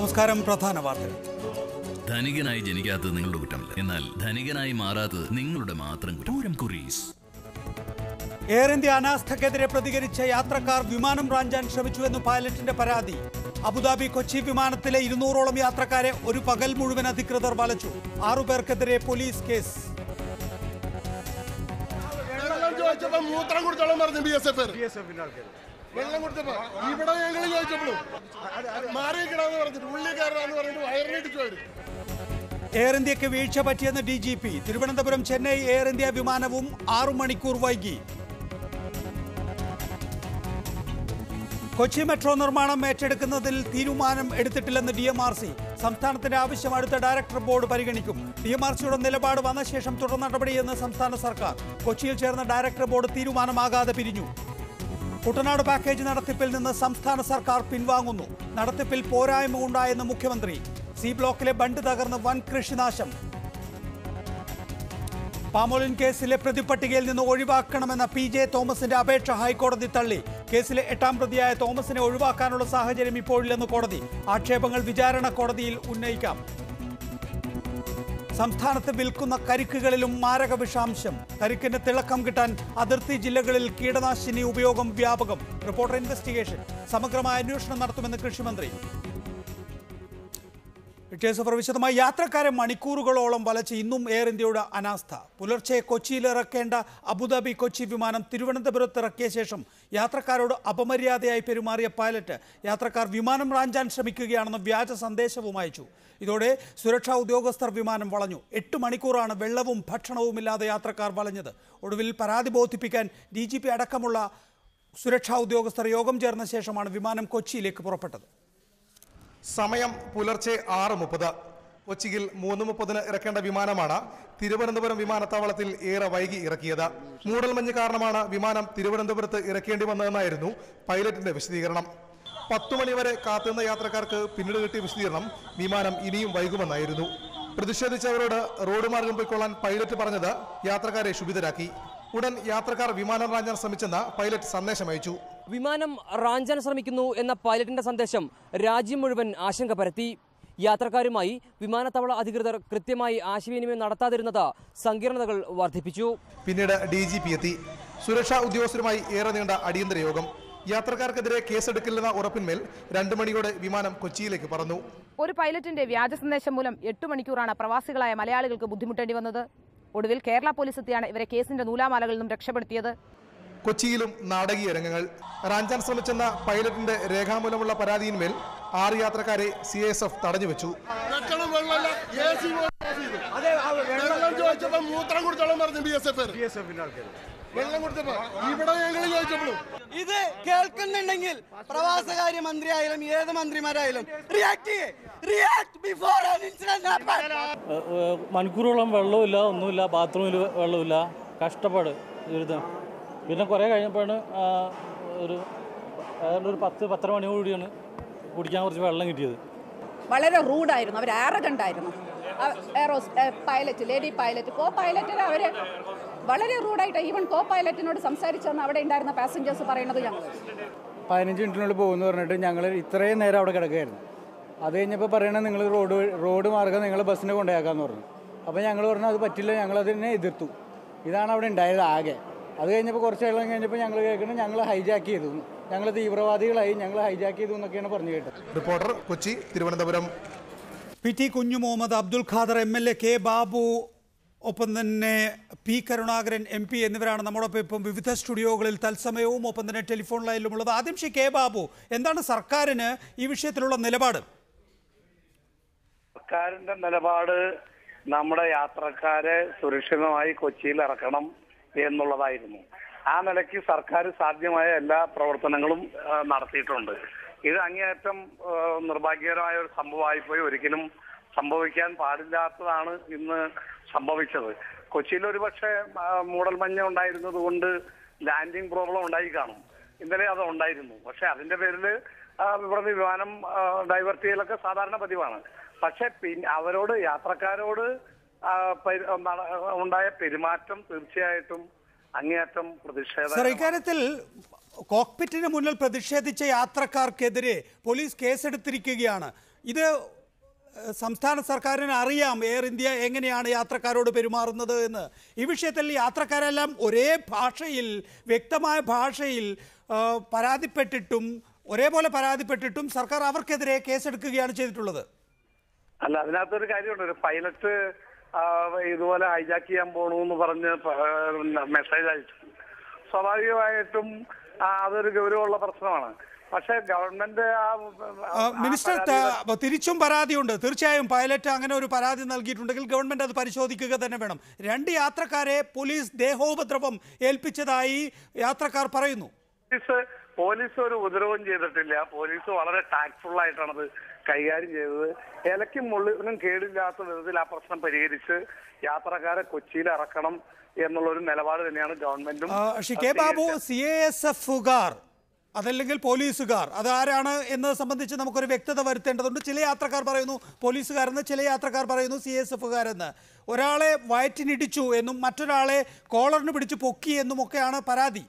നമസ്കാരം പ്രധാന വാർത്തകൾ ധനികനായി ജനിക്കാത്തത് നിങ്ങളുടെ കുറ്റമല്ല എന്നാൽ ധനികനായി മാറാത്തത് നിങ്ങളുടെ മാത്രം കുറ്റം പൂരം കുറീസ് എയർ ഇന്ത്യ അനാസ്ഥക്കെതിരെ പ്രതികരിച്ച യാത്രക്കാർ വിമാനം റാഞ്ചാൻ ശ്രമിച്ചുവെന്ന് പൈലറ്റിന്റെ പരാതി അബുദാബി കൊച്ചി വിമാനത്തിലെ ഇരുന്നൂറോളം യാത്രക്കാരെ ഒരു പകൽ മുഴുവൻ അധികൃതർ വലച്ചു ആറുപേർക്കെതിരെ പോലീസ് കേസ് വെള്ളം ചോദിച്ചപ്പോ മൂത്രം കുടിച്ചോളം പറഞ്ഞു ബി എസ് എഫ് വെള്ളം കുടിച്ചപ്പോ ഇവിടെ ഞങ്ങൾ ചോദിച്ചപ്പോഴും മാറിയിക്കണമെന്ന് പറഞ്ഞിട്ട് ഉള്ളി കയറാന്ന് പറഞ്ഞിട്ട് വയറിനിടിച്ചു അവര് എയർ ഇന്ത്യക്ക് വീഴ്ച പറ്റിയെന്ന് D G P Thiruvananthapuram Chennai Air India വിമാനവും ആറു മണിക്കൂർ വൈകി കൊച്ചി മെട്രോ നിർമ്മാണം ഏറ്റെടുക്കുന്നതിൽ തീരുമാനം എടുത്തിട്ടില്ലെന്ന് ഡി എം ആർ സി സംസ്ഥാനത്തിന്റെ ആവശ്യം അടുത്ത ഡയറക്ടർ ബോർഡ് പരിഗണിക്കും ഡി എം ആർ സിയുടെ നിലപാട് വന്ന ശേഷം തുടർ നടപടിയെന്ന് സംസ്ഥാന സർക്കാർ കൊച്ചിയിൽ ചേർന്ന ഡയറക്ടർ ബോർഡ് തീരുമാനമാകാതെ പിരിഞ്ഞു കുട്ടനാട് പാക്കേജ് നടത്തിപ്പിൽ നിന്ന് സംസ്ഥാന സർക്കാർ പിൻവാങ്ങുന്നു നടത്തിപ്പിൽ പോരായ്മ ഉണ്ടായെന്ന് മുഖ്യമന്ത്രി സി ബ്ലോക്കിലെ ബണ്ട് തകർന്ന് വൻ കൃഷിനാശം പാമോലിൻ കേസിലെ പ്രതിപട്ടികയിൽ നിന്ന് ഒഴിവാക്കണമെന്ന പി ജെ തോമസിന്റെ അപേക്ഷ ഹൈക്കോടതി തള്ളി കേസിലെ എട്ടാം പ്രതിയായ തോമസിനെ ഒഴിവാക്കാനുള്ള സാഹചര്യം ഇപ്പോഴില്ലെന്ന് കോടതി ആക്ഷേപങ്ങൾ വിചാരണ കോടതിയിൽ ഉന്നയിക്കാം സംസ്ഥാനത്ത് വിൽക്കുന്ന കരിക്കുകളിലും മാരക വിഷാംശം കരിക്കിന് തിളക്കം കിട്ടാൻ അതിർത്തി ജില്ലകളിൽ കീടനാശിനി ഉപയോഗം വ്യാപകം റിപ്പോർട്ടർ ഇൻവെസ്റ്റിഗേഷൻ സമഗ്രമായ അന്വേഷണം നടത്തുമെന്ന് കൃഷിമന്ത്രി വിക്ടേഴ്സ് സഫർ വിശദമായി യാത്രക്കാരെ മണിക്കൂറുകളോളം വലച്ച് ഇന്നും എയർ ഇന്ത്യയുടെ അനാസ്ഥ പുലർച്ചെ കൊച്ചിയിൽ ഇറക്കേണ്ട അബുദാബി കൊച്ചി വിമാനം തിരുവനന്തപുരത്ത് ഇറക്കിയ ശേഷം യാത്രക്കാരോട് അപമര്യാദയായി പെരുമാറിയ പൈലറ്റ് യാത്രക്കാർ വിമാനം റാഞ്ചാൻ ശ്രമിക്കുകയാണെന്ന് വ്യാജ സന്ദേശവും അയച്ചു ഇതോടെ സുരക്ഷാ ഉദ്യോഗസ്ഥർ വിമാനം വളഞ്ഞു എട്ട് മണിക്കൂറാണ് വെള്ളവും ഭക്ഷണവുമില്ലാതെ യാത്രക്കാർ വളഞ്ഞത് ഒടുവിൽ പരാതി ബോധിപ്പിക്കാൻ ഡി ജി പി അടക്കമുള്ള സുരക്ഷാ ഉദ്യോഗസ്ഥർ യോഗം ചേർന്ന ശേഷമാണ് വിമാനം കൊച്ചിയിലേക്ക് പുറപ്പെട്ടത് സമയം പുലർച്ചെ ആറ് മുപ്പത് കൊച്ചിയിൽ മൂന്ന് മുപ്പതിന് ഇറക്കേണ്ട വിമാനമാണ് തിരുവനന്തപുരം വിമാനത്താവളത്തിൽ ഏറെ വൈകി ഇറക്കിയത് മൂടൽമഞ്ഞ് കാരണമാണ് വിമാനം തിരുവനന്തപുരത്ത് ഇറക്കേണ്ടി വന്നതെന്നായിരുന്നു പൈലറ്റിന്റെ വിശദീകരണം പത്തു മണിവരെ കാത്തുനിന്ന യാത്രക്കാർക്ക് പിന്നീട് കിട്ടിയ വിശദീകരണം വിമാനം ഇനിയും വൈകുമെന്നായിരുന്നു പ്രതിഷേധിച്ചവരോട് റോഡ് മാർഗം പോയിക്കൊള്ളാൻ പൈലറ്റ് പറഞ്ഞത് യാത്രക്കാരെ ക്ഷുഭിതരാക്കി ഉടൻ യാത്രക്കാർ വിമാനം റാഞ്ചാൻ ശ്രമിച്ചെന്ന് പൈലറ്റ് സന്ദേശം അയച്ചു വിമാനം റാഞ്ചാൻ ശ്രമിക്കുന്നു എന്ന പൈലറ്റിന്റെ സന്ദേശം രാജ്യം മുഴുവൻ ആശങ്ക പരത്തി യാത്രക്കാരുമായി വിമാനത്താവള അധികൃതർ കൃത്യമായി ആശയവിനിമയം നടത്താതിരുന്നത് സങ്കീർണതകൾ വർദ്ധിപ്പിച്ചു പിന്നീട് ഡി ജി പി എത്തി സുരക്ഷാ ഉദ്യോഗസ്ഥരുമായി ഏറെ നീണ്ട അടിയന്തര യോഗം യാത്രക്കാർക്കെതിരെ കേസെടുക്കില്ലെന്ന ഉറപ്പിന്മേൽ രണ്ടു മണിയോടെ വിമാനം കൊച്ചിയിലേക്ക് പറന്നു ഒരു പൈലറ്റിന്റെ വ്യാജ സന്ദേശം മൂലം എട്ട് മണിക്കൂറാണ് പ്രവാസികളായ മലയാളികൾക്ക് ബുദ്ധിമുട്ടേണ്ടി വന്നത് ഒടുവിൽ കേരള പോലീസ് എത്തിയാണ് ഇവരെ കേസിന്റെ നൂലാമാലകളിൽ നിന്നും രക്ഷപ്പെടുത്തിയത് കൊച്ചിയിലും നാടകീയ രംഗങ്ങൾ റാഞ്ചാൻ ശ്രമിച്ചെന്ന പൈലറ്റിന്റെ രേഖാമൂലമുള്ള പരാതിയിന്മേൽ ആറ് യാത്രക്കാരെ സി എസ് എഫ് തടഞ്ഞുവെച്ചു വെക്കണം വെള്ളമല്ല എ സി വെള്ളം ചോദിച്ചപ്പോ മൂത്രം കുടിച്ചോളം പറഞ്ഞു ബി എസ് എഫ് വെള്ളം കുടിച്ചപ്പോ ഇവിടെ ഞങ്ങൾ ചോദിച്ചപ്പോഴും ഇത് കേൾക്കുന്നുണ്ടെങ്കിൽ പ്രവാസകാര്യ മന്ത്രിയായാലും ഏത് മന്ത്രിമാരായാലും റിയാക്ട് റിയാക്ട് ബിഫോർ മണിക്കൂറോളം വെള്ളമില്ല ഒന്നുമില്ല ബാത്റൂമിൽ വെള്ളമില്ല കഷ്ടപ്പാട് ദുരിതം പിന്നെ കുറേ കഴിഞ്ഞപ്പോഴാണ് ആ, ഒരു ഏതാണ്ട് ഒരു പത്ത് പത്തര മണിയോടുകൂടിയാണ് കുടിക്കാൻ കുറച്ച് വെള്ളം കിട്ടിയത് വളരെ റൂഡായിരുന്നു അവർ ആറഗണ്ട് ആയിരുന്നു എയറോസ് പൈലറ്റ് ലേഡി പൈലറ്റ് കോ പൈലറ്റിന് അവർ വളരെ റൂഡായിട്ട് ഈവൻ കോ പൈലറ്റിനോട് സംസാരിച്ചെന്ന് അവിടെ ഉണ്ടായിരുന്ന പാസഞ്ചേഴ്സ് പറയുന്നത് ഞങ്ങൾ പതിനഞ്ച് മിനിറ്റിനുള്ളിൽ പോകുമെന്ന് പറഞ്ഞിട്ട് ഞങ്ങൾ ഇത്രയും നേരം അവിടെ കിടക്കുകയായിരുന്നു അത് കഴിഞ്ഞപ്പോൾ പറയണത് നിങ്ങൾ റോഡ് വഴി- റോഡ് മാർഗം നിങ്ങൾ ബസ്സിന് കൊണ്ടുപോയാക്കാന്ന് പറഞ്ഞു അപ്പോൾ ഞങ്ങൾ പറഞ്ഞു അത് പറ്റില്ല ഞങ്ങൾ അതിനെ എതിർത്തു ഇതാണ് അവിടെ ഉണ്ടായത് ആകെ അത് കഴിഞ്ഞപ്പോൾ കുറച്ച് വെള്ളം കഴിഞ്ഞപ്പോൾ ഞങ്ങൾ കേൾക്കുന്നത് ഞങ്ങൾ ഹൈജാക്ക് ചെയ്തു ഞങ്ങൾ തീവ്രവാദികളായി ഞങ്ങൾ ഹൈജാക്ക് ചെയ്തു എന്നൊക്കെയാണ് പറഞ്ഞു കേട്ടത് reporter Kochi Thiruvananthapuram P T Kunju Muhammad Abdul Khader M L A K Babu ഒപ്പം തന്നെ പി കരുണാകരൻ എം പി എന്നിവരാണ് നമ്മോടൊപ്പം ഇപ്പം വിവിധ സ്റ്റുഡിയോകളിൽ തത്സമയവും ഒപ്പം തന്നെ ടെലിഫോൺ ലൈനിലും ഉള്ളത് ആദ്യം ശ്രീ കെ ബാബു എന്താണ് സർക്കാരിന് ഈ വിഷയത്തിലുള്ള നിലപാട് സർക്കാരിന്റെ നിലപാട് നമ്മുടെ യാത്രക്കാരെ സുരക്ഷിതമായി കൊച്ചിയിൽ ഇറക്കണം എന്നുള്ളതായിരുന്നു ആ നിലയ്ക്ക് സർക്കാർ സാധ്യമായ എല്ലാ പ്രവർത്തനങ്ങളും ആ, നടത്തിയിട്ടുണ്ട് ഇത് അങ്ങേയറ്റം ആ, നിർഭാഗ്യകരമായ ഒരു സംഭവമായിപ്പോയി ഒരിക്കലും സംഭവിക്കാൻ പാടില്ലാത്തതാണ് ഇന്ന് സംഭവിച്ചത് കൊച്ചിയിൽ ഒരുപക്ഷെ ആ, മൂടൽമഞ്ഞ് ഉണ്ടായിരുന്നത് കൊണ്ട് ലാൻഡിംഗ് പ്രോബ്ലം ഉണ്ടായി കാണും ഇന്നലെ അത് ഉണ്ടായിരുന്നു പക്ഷെ അതിന്റെ പേരിൽ ഇവിടുന്ന് വിമാനം ഡൈവേർട്ട് ചെയ്യലൊക്കെ സാധാരണ പതിവാണ് പക്ഷെ പിന്നെ അവരോട് യാത്രക്കാരോട് ആ, പരി- എന്താണ്, ഉണ്ടായ പെരുമാറ്റം തീർച്ചയായിട്ടും അങ്ങേയറ്റം സർ പ്രതിഷേധം ഇക്കാര്യത്തിൽ കോക്പിറ്റിന് മുന്നിൽ പ്രതിഷേധിച്ച യാത്രക്കാർക്കെതിരെ പോലീസ് കേസെടുത്തിരിക്കുകയാണ് ഇത് ഏഹ്, സംസ്ഥാന സർക്കാരിന് അറിയാം എയർ ഇന്ത്യ എങ്ങനെയാണ് യാത്രക്കാരോട് പെരുമാറുന്നത് എന്ന് ഈ വിഷയത്തിൽ യാത്രക്കാരെല്ലാം ഒരേ ഭാഷയിൽ വ്യക്തമായ ഭാഷയിൽ ആ, പരാതിപ്പെട്ടിട്ടും ഒരേപോലെ പരാതിപ്പെട്ടിട്ടും സർക്കാർ അവർക്കെതിരെ കേസെടുക്കുകയാണ് ചെയ്തിട്ടുള്ളത് അല്ല അതിനകത്തൊരു കാര്യമുണ്ട് ഒരു പൈലറ്റ് ആ, ഇതുപോലെ ഹൈജാക്ക് ചെയ്യാൻ പോണു എന്ന് പറഞ്ഞ് മെസ്സേജ് അയച്ചു സ്വാഭാവികമായിട്ടും ആ, അതൊരു ഗൗരവമുള്ള പ്രശ്നമാണ് പക്ഷെ ഗവൺമെന്റ് ആ ആ, മിനിസ്റ്റർ ത- തിരിച്ചും പരാതിയുണ്ട് തീർച്ചയായും പൈലറ്റ് അങ്ങനെ ഒരു പരാതി നൽകിയിട്ടുണ്ടെങ്കിൽ ഗവൺമെന്റ് അത് പരിശോധിക്കുക തന്നെ വേണം രണ്ട് യാത്രക്കാരെ പോലീസ് ദേഹോപദ്രവം ഏൽപ്പിച്ചതായി യാത്രക്കാർ പറയുന്നു പോലീസ് പോലീസ് ഒരു ഉപദ്രവം ചെയ്തിട്ടില്ല പോലീസ് വളരെ ടാക്ട്ഫുൾ ആയിട്ടാണത് കൈകാര്യം ചെയ്തത് ഇലയ്ക്കും മുള്ളിനും കേടില്ലാത്ത വിധത്തിൽ ആ പ്രശ്നം പരിഹരിച്ച് യാത്രക്കാരെ കൊച്ചിയിൽ ഇറക്കണം എന്നുള്ള ഒരു നിലപാട് തന്നെയാണ് ഗവൺമെന്റും ആ, Shri K Babu C A S എഫുകാർ അതല്ലെങ്കിൽ പോലീസുകാർ അതാരാണ് എന്നത് സംബന്ധിച്ച് നമുക്കൊരു വ്യക്തത വരുത്തേണ്ടതുണ്ട് ചില യാത്രക്കാർ പറയുന്നു പോലീസുകാരെന്ന് ചില യാത്രക്കാർ പറയുന്നു സി എസ് എഫുകാരെന്ന് ഒരാളെ വയറ്റിനിടിച്ചു എന്നും മറ്റൊരാളെ കോളറിന് പിടിച്ച് പൊക്കി എന്നും ഒക്കെയാണ് പരാതി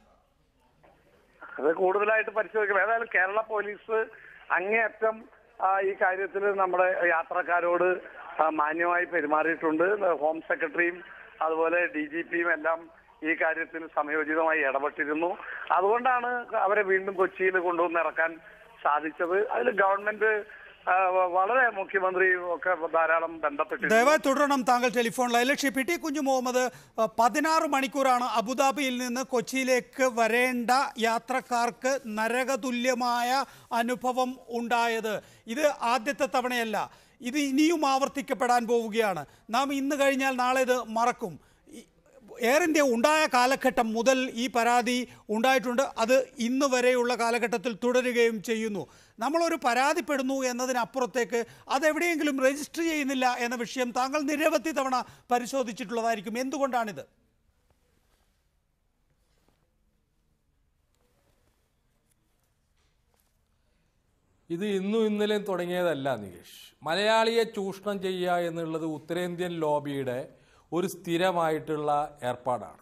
അത് കൂടുതലായിട്ട് പരിശോധിക്കണം ഏതായാലും കേരള പോലീസ് അങ്ങേയറ്റം ആ, ഈ കാര്യത്തിൽ നമ്മുടെ യാത്രക്കാരോട് ആ, മാന്യമായി പെരുമാറിയിട്ടുണ്ട് ഹോം സെക്രട്ടറിയും അതുപോലെ ഡി ജി പിയും എല്ലാം ഈ കാര്യത്തിൽ സമയോചിതമായി ഇടപെട്ടിരുന്നു അതുകൊണ്ടാണ് അവരെ വീണ്ടും കൊച്ചിയിൽ കൊണ്ടുവന്ന് ഇറക്കാൻ സാധിച്ചത് അതിൽ ഗവൺമെന്റ് ആ, വളരെ മുഖ്യമന്ത്രിയും ഒക്കെ ധാരാളം ബന്ധപ്പെട്ടിരുന്നു ദയവായി തുടരണം താങ്കൾ ടെലിഫോൺ ലൈനിൽ ശ്രീ പി ടി കുഞ്ഞു മുഹമ്മദ് അഹ്, പതിനാറ് മണിക്കൂറാണ് അബുദാബിയിൽ നിന്ന് കൊച്ചിയിലേക്ക് വരേണ്ട യാത്രക്കാർക്ക് നരകതുല്യമായ അനുഭവം ഉണ്ടായത് ഇത് ആദ്യത്തെ തവണയല്ല ഇത് ഇനിയും ആവർത്തിക്കപ്പെടാൻ പോവുകയാണ് നാം ഇന്ന് കഴിഞ്ഞാൽ നാളെ ഇത് മറക്കും ഈ- എയർ ഇന്ത്യ ഉണ്ടായ കാലഘട്ടം മുതൽ ഈ പരാതി ഉണ്ടായിട്ടുണ്ട് അത് ഇന്ന് വരെയുള്ള കാലഘട്ടത്തിൽ തുടരുകയും ചെയ്യുന്നു നമ്മളൊരു പരാതിപ്പെടുന്നു എന്നതിനപ്പുറത്തേക്ക് അതെവിടെയെങ്കിലും രജിസ്റ്റർ ചെയ്യുന്നില്ല എന്ന വിഷയം താങ്കൾ നിരവധി തവണ പരിശോധിച്ചിട്ടുള്ളതായിരിക്കും എന്തുകൊണ്ടാണിത് ഇത് ഇന്നും ഇന്നലെയും തുടങ്ങിയതല്ല നികേഷ് മലയാളിയെ ചൂഷണം ചെയ്യുക എന്നുള്ളത് ഉത്തരേന്ത്യൻ ലോബിയുടെ ഒരു സ്ഥിരമായിട്ടുള്ള ഏർപ്പാടാണ്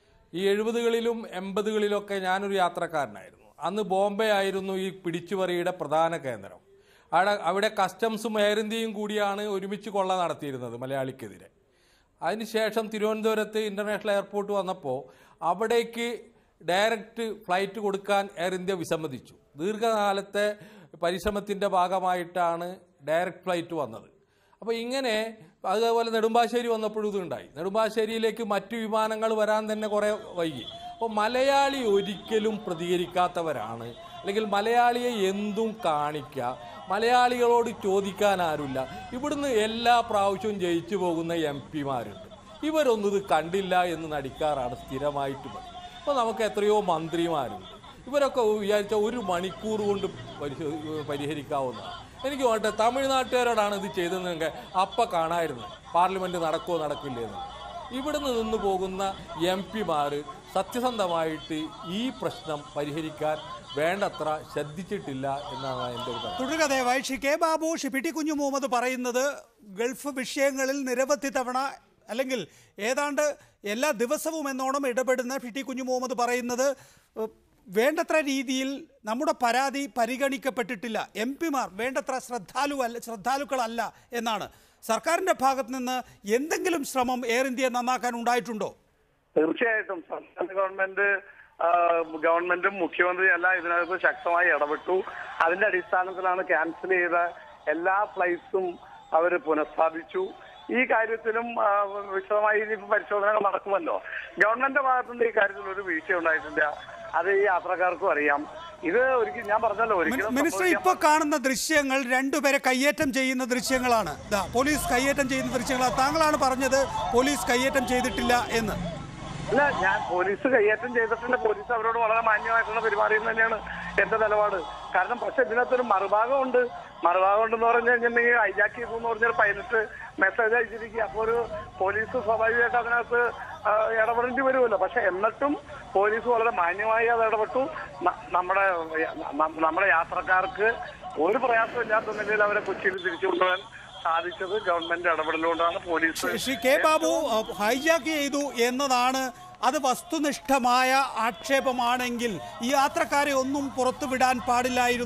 ഈ എഴുപതുകളിലും എൺപതുകളിലൊക്കെ ഞാനൊരു യാത്രക്കാരനായിരുന്നു അന്ന് ബോംബെ ആയിരുന്നു ഈ പിടിച്ചുപറിയുടെ പ്രധാന കേന്ദ്രം അവിടെ അവിടെ കസ്റ്റംസും എയർ ഇന്ത്യയും കൂടിയാണ് ഒരുമിച്ച് കൊള്ള നടത്തിയിരുന്നത് മലയാളിക്കെതിരെ അതിനുശേഷം തിരുവനന്തപുരത്ത് ഇന്റർനാഷണൽ എയർപോർട്ട് വന്നപ്പോൾ അവിടേക്ക് ഡയറക്റ്റ് ഫ്ലൈറ്റ് കൊടുക്കാൻ എയർ ഇന്ത്യ വിസമ്മതിച്ചു ദീർഘകാലത്തെ പരിശ്രമത്തിൻ്റെ ഭാഗമായിട്ടാണ് ഡയറക്റ്റ് ഫ്ലൈറ്റ് വന്നത് അപ്പോൾ ഇങ്ങനെ അതേപോലെ നെടുമ്പാശ്ശേരി വന്നപ്പോഴും ഇതുണ്ടായി നെടുമ്പാശ്ശേരിയിലേക്ക് മറ്റു വിമാനങ്ങൾ വരാൻ തന്നെ കുറേ വൈകി അപ്പോൾ മലയാളി ഒരിക്കലും പ്രതികരിക്കാത്തവരാണ് അല്ലെങ്കിൽ മലയാളിയെ എന്തും കാണിക്കുക മലയാളികളോട് ചോദിക്കാൻ ആരുമില്ല ഇവിടുന്ന് എല്ലാ പ്രാവശ്യവും ജയിച്ചു പോകുന്ന എം പിമാരുണ്ട് ഇവരൊന്നും ഇത് കണ്ടില്ല എന്ന് നടിക്കാറാണ് സ്ഥിരമായിട്ട് പതിവ് അപ്പോൾ നമുക്ക് എത്രയോ മന്ത്രിമാരുണ്ട് ഇവരൊക്കെ വിചാരിച്ച ഒരു മണിക്കൂർ കൊണ്ട് പരിശോ പരിഹരിക്കാവുന്നതാണ് എനിക്ക് വേണ്ടത് തമിഴ്നാട്ടുകാരോടാണ് ഇത് ചെയ്തതെങ്കിൽ അപ്പം കാണായിരുന്നു പാർലമെന്റ് നടക്കുമോ നടക്കില്ലേ എന്ന് ഇവിടുന്ന് നിന്ന് പോകുന്ന എം പിമാർ സത്യസന്ധമായിട്ട് ഈ പ്രശ്നം പരിഹരിക്കാൻ വേണ്ടത്ര ശ്രദ്ധിച്ചിട്ടില്ല എന്നാണ് എൻ്റെ ഒരു കാര്യം തുടരുക ദയവായി Shri K Babu Shri P T Kunju Muhammad പറയുന്നത് ഗൾഫ് വിഷയങ്ങളിൽ നിരവധി തവണ അല്ലെങ്കിൽ ഏതാണ്ട് എല്ലാ ദിവസവും എന്നോണം ഇടപെടുന്ന പി ടി കുഞ്ഞു മുഹമ്മദ് പറയുന്നത് ഏഹ്, വേണ്ടത്ര രീതിയിൽ നമ്മുടെ പരാതി പരിഗണിക്കപ്പെട്ടിട്ടില്ല എം പിമാർ വേണ്ടത്ര ശ്രദ്ധാലു അല്ല ശ്രദ്ധാലുക്കളല്ല എന്നാണ് സർക്കാരിൻ്റെ ഭാഗത്ത് നിന്ന് എന്തെങ്കിലും ശ്രമം എയർ ഇന്ത്യയെ നന്നാക്കാൻ ഉണ്ടായിട്ടുണ്ടോ തീർച്ചയായിട്ടും സംസ്ഥാന ഗവൺമെന്റ് ആ, ഗവൺമെന്റും മുഖ്യമന്ത്രിയും എല്ലാം ഇതിനകത്ത് ശക്തമായി ഇടപെട്ടു അതിന്റെ അടിസ്ഥാനത്തിലാണ് ക്യാൻസൽ ചെയ്ത എല്ലാ ഫ്ലൈറ്റ്സും അവർ പുനഃസ്ഥാപിച്ചു ഈ കാര്യത്തിലും ആ, വിശദമായി ഇനി പരിശോധനകൾ നടക്കുമല്ലോ ഗവൺമെന്റിന്റെ ഭാഗത്തുനിന്ന് ഈ കാര്യത്തിൽ ഒരു വീഴ്ച ഉണ്ടായിട്ടില്ല അത് ഈ യാത്രക്കാർക്കും അറിയാം ഇത് ഒരിക്കലും ഞാൻ പറഞ്ഞല്ലോ ഒരിക്കലും മിനിസ്റ്റർ സംഭവിക്കാൻ ഇപ്പോൾ കാണുന്ന ദൃശ്യങ്ങൾ രണ്ടുപേരെ കയ്യേറ്റം ചെയ്യുന്ന ദൃശ്യങ്ങളാണ് ദാ പോലീസ് കയ്യേറ്റം ചെയ്യുന്ന ദൃശ്യങ്ങളാണ് താങ്കളാണ് പറഞ്ഞത് പോലീസ് കയ്യേറ്റം ചെയ്തിട്ടില്ല എന്ന് അല്ല ഞാൻ പോലീസ് കൈയേറ്റം ചെയ്തിട്ടുണ്ട് പോലീസ് അവരോട് വളരെ മാന്യമായിട്ടുള്ള പെരുമാറിയെന്ന് തന്നെയാണ് എന്റെ നിലപാട് കാരണം പക്ഷെ ഇതിനകത്തൊരു മറുഭാഗമുണ്ട് മറുഭാഗം ഉണ്ടെന്ന് പറഞ്ഞു കഴിഞ്ഞിട്ടുണ്ടെങ്കിൽ ഹൈജാക്ക് ചെയ്തു എന്ന് പറഞ്ഞാൽ പൈലറ്റ് മെസ്സേജ് അയച്ചിരിക്കുക അപ്പോൾ ഒരു പോലീസ് സ്വാഭാവികമായിട്ട് അതിനകത്ത് ആ, ഇടപെടേണ്ടി വരുമല്ലോ പക്ഷെ എന്നിട്ടും പോലീസ് വളരെ മാന്യമായി അത് ഇടപെട്ടു ന- നമ്മുടെ ന- നമ്മുടെ യാത്രക്കാർക്ക് ഒരു പ്രയാസവും ഇല്ലാത്ത നിലയിൽ അവരെ കൊച്ചിയിൽ തിരിച്ചു കൊണ്ടുപോകാൻ സാധിച്ചത് ഗവൺമെന്റ് ഇടപെടലുകൊണ്ടാണ് പോലീസ് ശ്രീ കെ ബാബു അഹ്, ഹൈജാക്ക് ചെയ്തു എന്നതാണ് അത് വസ്തുനിഷ്ഠമായ ആക്ഷേപമാണെങ്കിൽ ഈ യാത്രക്കാരെ ഒന്നും പുറത്തുവിടാൻ പാടില്ലായിരുന്നു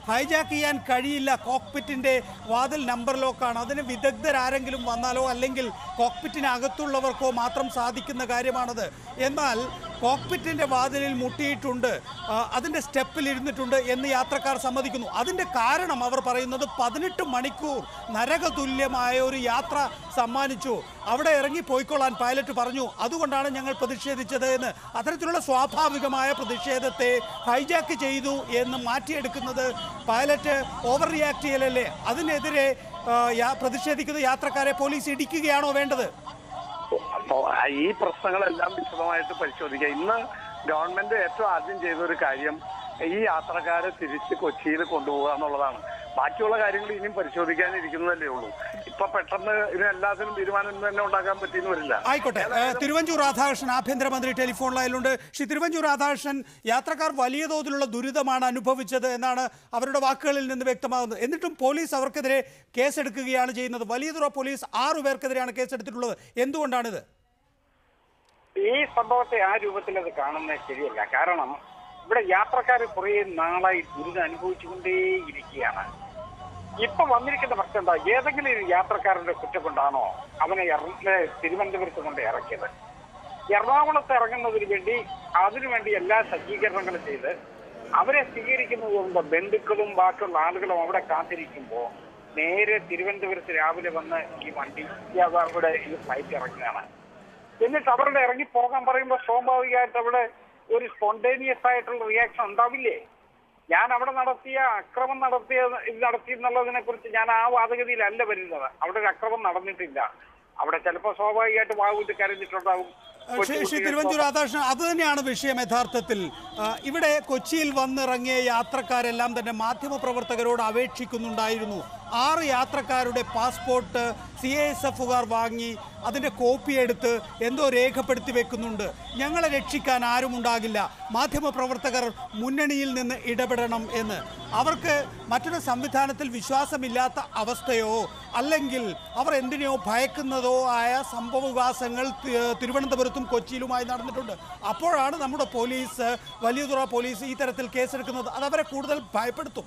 ഹൈജാക്ക് ചെയ്യാൻ കഴിയില്ല കോക്പിറ്റിന്റെ വാതിൽ നമ്പർ ലോക്കാണ് അതിന് വിദഗ്ധരാരെങ്കിലും വന്നാലോ അല്ലെങ്കിൽ കോക്പിറ്റിനകത്തുള്ളവർക്കോ മാത്രം സാധിക്കുന്ന കാര്യമാണത് എന്നാൽ കോക്പിറ്റിന്റെ വാതിലിൽ മുട്ടിയിട്ടുണ്ട് ആ, അതിന്റെ സ്റ്റെപ്പിൽ ഇരുന്നിട്ടുണ്ട് എന്ന് യാത്രക്കാർ സമ്മതിക്കുന്നു അതിന്റെ കാരണം അവർ പറയുന്നത് പതിനെട്ട് മണിക്കൂർ നരകതുല്യമായ ഒരു യാത്ര സമ്മാനിച്ചു അവിടെ ഇറങ്ങി പോയിക്കൊള്ളാൻ പൈലറ്റ് പറഞ്ഞു അതുകൊണ്ടാണ് ഞങ്ങൾ പ്രതിഷേധിച്ചത് എന്ന് അത്തരത്തിലുള്ള സ്വാഭാവികമായ പ്രതിഷേധത്തെ ഹൈജാക്ക് ചെയ്തു എന്ന് മാറ്റിയെടുക്കുന്നത് പൈലറ്റ് ഓവർ റിയാക്ട് ചെയ്യലല്ലേ അതിനെതിരെ ആ, യാ- പ്രതിഷേധിക്കുന്ന യാത്രക്കാരെ പോലീസ് ഇടിക്കുകയാണോ വേണ്ടത് അപ്പോ ഈ പ്രശ്നങ്ങളെല്ലാം വിശദമായിട്ട് പരിശോധിക്കുക ഇന്ന് ഗവൺമെന്റ് ഏറ്റവും ആദ്യം ചെയ്ത ഒരു കാര്യം ഈ യാത്രക്കാരെ തിരിച്ച് കൊച്ചിയിൽ കൊണ്ടുപോകുക എന്നുള്ളതാണ് ബാക്കിയുള്ള കാര്യങ്ങൾ ഇനിയും പരിശോധിക്കാനിരിക്കുന്നതല്ലേ ഉള്ളൂ ഇപ്പൊ പെട്ടെന്ന് ഇതിനെല്ലാത്തിനും തീരുമാനം ഇന്ന് തന്നെ ഉണ്ടാക്കാൻ പറ്റിയെന്ന് വരില്ല ആയിക്കോട്ടെ ഏഹ്, തിരുവഞ്ചൂർ രാധാകൃഷ്ണൻ ആഭ്യന്തരമന്ത്രി ടെലിഫോൺ ലൈനിലുണ്ട് ശ്രീ തിരുവഞ്ചൂർ രാധാകൃഷ്ണൻ യാത്രക്കാർ വലിയ തോതിലുള്ള ദുരിതമാണ് അനുഭവിച്ചത് എന്നാണ് അവരുടെ വാക്കുകളിൽ നിന്ന് വ്യക്തമാകുന്നത് എന്നിട്ടും പോലീസ് അവർക്കെതിരെ കേസെടുക്കുകയാണ് ചെയ്യുന്നത് വലിയതുറ പോലീസ് ആറു പേർക്കെതിരെയാണ് കേസെടുത്തിട്ടുള്ളത് എന്തുകൊണ്ടാണിത് ഈ സംഭവത്തെ ആ രൂപത്തിൽ അത് കാണുന്നത് ശരിയല്ല കാരണം ഇവിടെ യാത്രക്കാർ കുറെ നാളായി ദുരിതം അനുഭവിച്ചുകൊണ്ടേയിരിക്കുകയാണ് ഇപ്പൊ വന്നിരിക്കുന്ന പ്രശ്നം എന്താ ഏതെങ്കിലും ഒരു യാത്രക്കാരന്റെ കുറ്റം കൊണ്ടാണോ അവനെ എറ- തിരുവനന്തപുരത്ത് കൊണ്ട് ഇറക്കിയത് എറണാകുളത്ത് ഇറങ്ങുന്നതിന് വേണ്ടി അതിനുവേണ്ടി എല്ലാ സജ്ജീകരണങ്ങളും ചെയ്ത് അവരെ സ്വീകരിക്കുന്നത് കൊണ്ട് ബന്ധുക്കളും ബാക്കിയുള്ള ആളുകളും അവിടെ കാത്തിരിക്കുമ്പോൾ നേരെ തിരുവനന്തപുരത്ത് രാവിലെ വന്ന് ഈ വണ്ടി ഈ അവിടെ ഈ ഫ്ലൈറ്റ് ഇറങ്ങുകയാണ് എന്നിട്ട് അവരുടെ ഇറങ്ങി പോകാൻ പറയുമ്പോൾ സ്വാഭാവികമായിട്ട് അവിടെ ഒരു സ്പോണ്ടേനിയസ് ആയിട്ടുള്ള റിയാക്ഷൻ ഉണ്ടാവില്ലേ ഞാൻ അവിടെ നടത്തിയ അക്രമം നടത്തിയ ഇത് നടത്തി എന്നുള്ളതിനെ കുറിച്ച് ഞാൻ ആ വാദഗതിയിലല്ല വരുന്നത് അവിടെ ഒരു അക്രമം നടന്നിട്ടില്ല അവിടെ ചിലപ്പോൾ സ്വാഭാവികമായിട്ട് വാവുവിട്ട് കരഞ്ഞിട്ടുണ്ടാവും ശ്രീ ശ്രീ തിരുവഞ്ചൂർ രാധാകൃഷ്ണൻ അത് തന്നെയാണ് വിഷയം യഥാർത്ഥത്തിൽ ആ, ഇവിടെ കൊച്ചിയിൽ വന്നിറങ്ങിയ യാത്രക്കാരെല്ലാം തന്നെ മാധ്യമപ്രവർത്തകരോട് അപേക്ഷിക്കുന്നുണ്ടായിരുന്നു ആറ് യാത്രക്കാരുടെ പാസ്പോർട്ട് സി എസ് എഫുകാർ വാങ്ങി അതിൻ്റെ കോപ്പി എടുത്ത് എന്തോ രേഖപ്പെടുത്തി വെക്കുന്നുണ്ട് ഞങ്ങളെ രക്ഷിക്കാൻ ആരും ഉണ്ടാകില്ല മാധ്യമപ്രവർത്തകർ മുന്നണിയിൽ നിന്ന് ഇടപെടണം എന്ന് അവർക്ക് മറ്റൊരു സംവിധാനത്തിൽ വിശ്വാസമില്ലാത്ത അവസ്ഥയോ അല്ലെങ്കിൽ അവർ എന്തിനെയോ ഭയക്കുന്നതോ ആയ സംഭവവികാസങ്ങൾ തി- തിരുവനന്തപുരത്തും കൊച്ചിയിലുമായി നടന്നിട്ടുണ്ട് അപ്പോഴാണ് നമ്മുടെ പോലീസ് വലിയതുറ പോലീസ് ഈ തരത്തിൽ കേസെടുക്കുന്നത് അത് അവരെ കൂടുതൽ ഭയപ്പെടുത്തും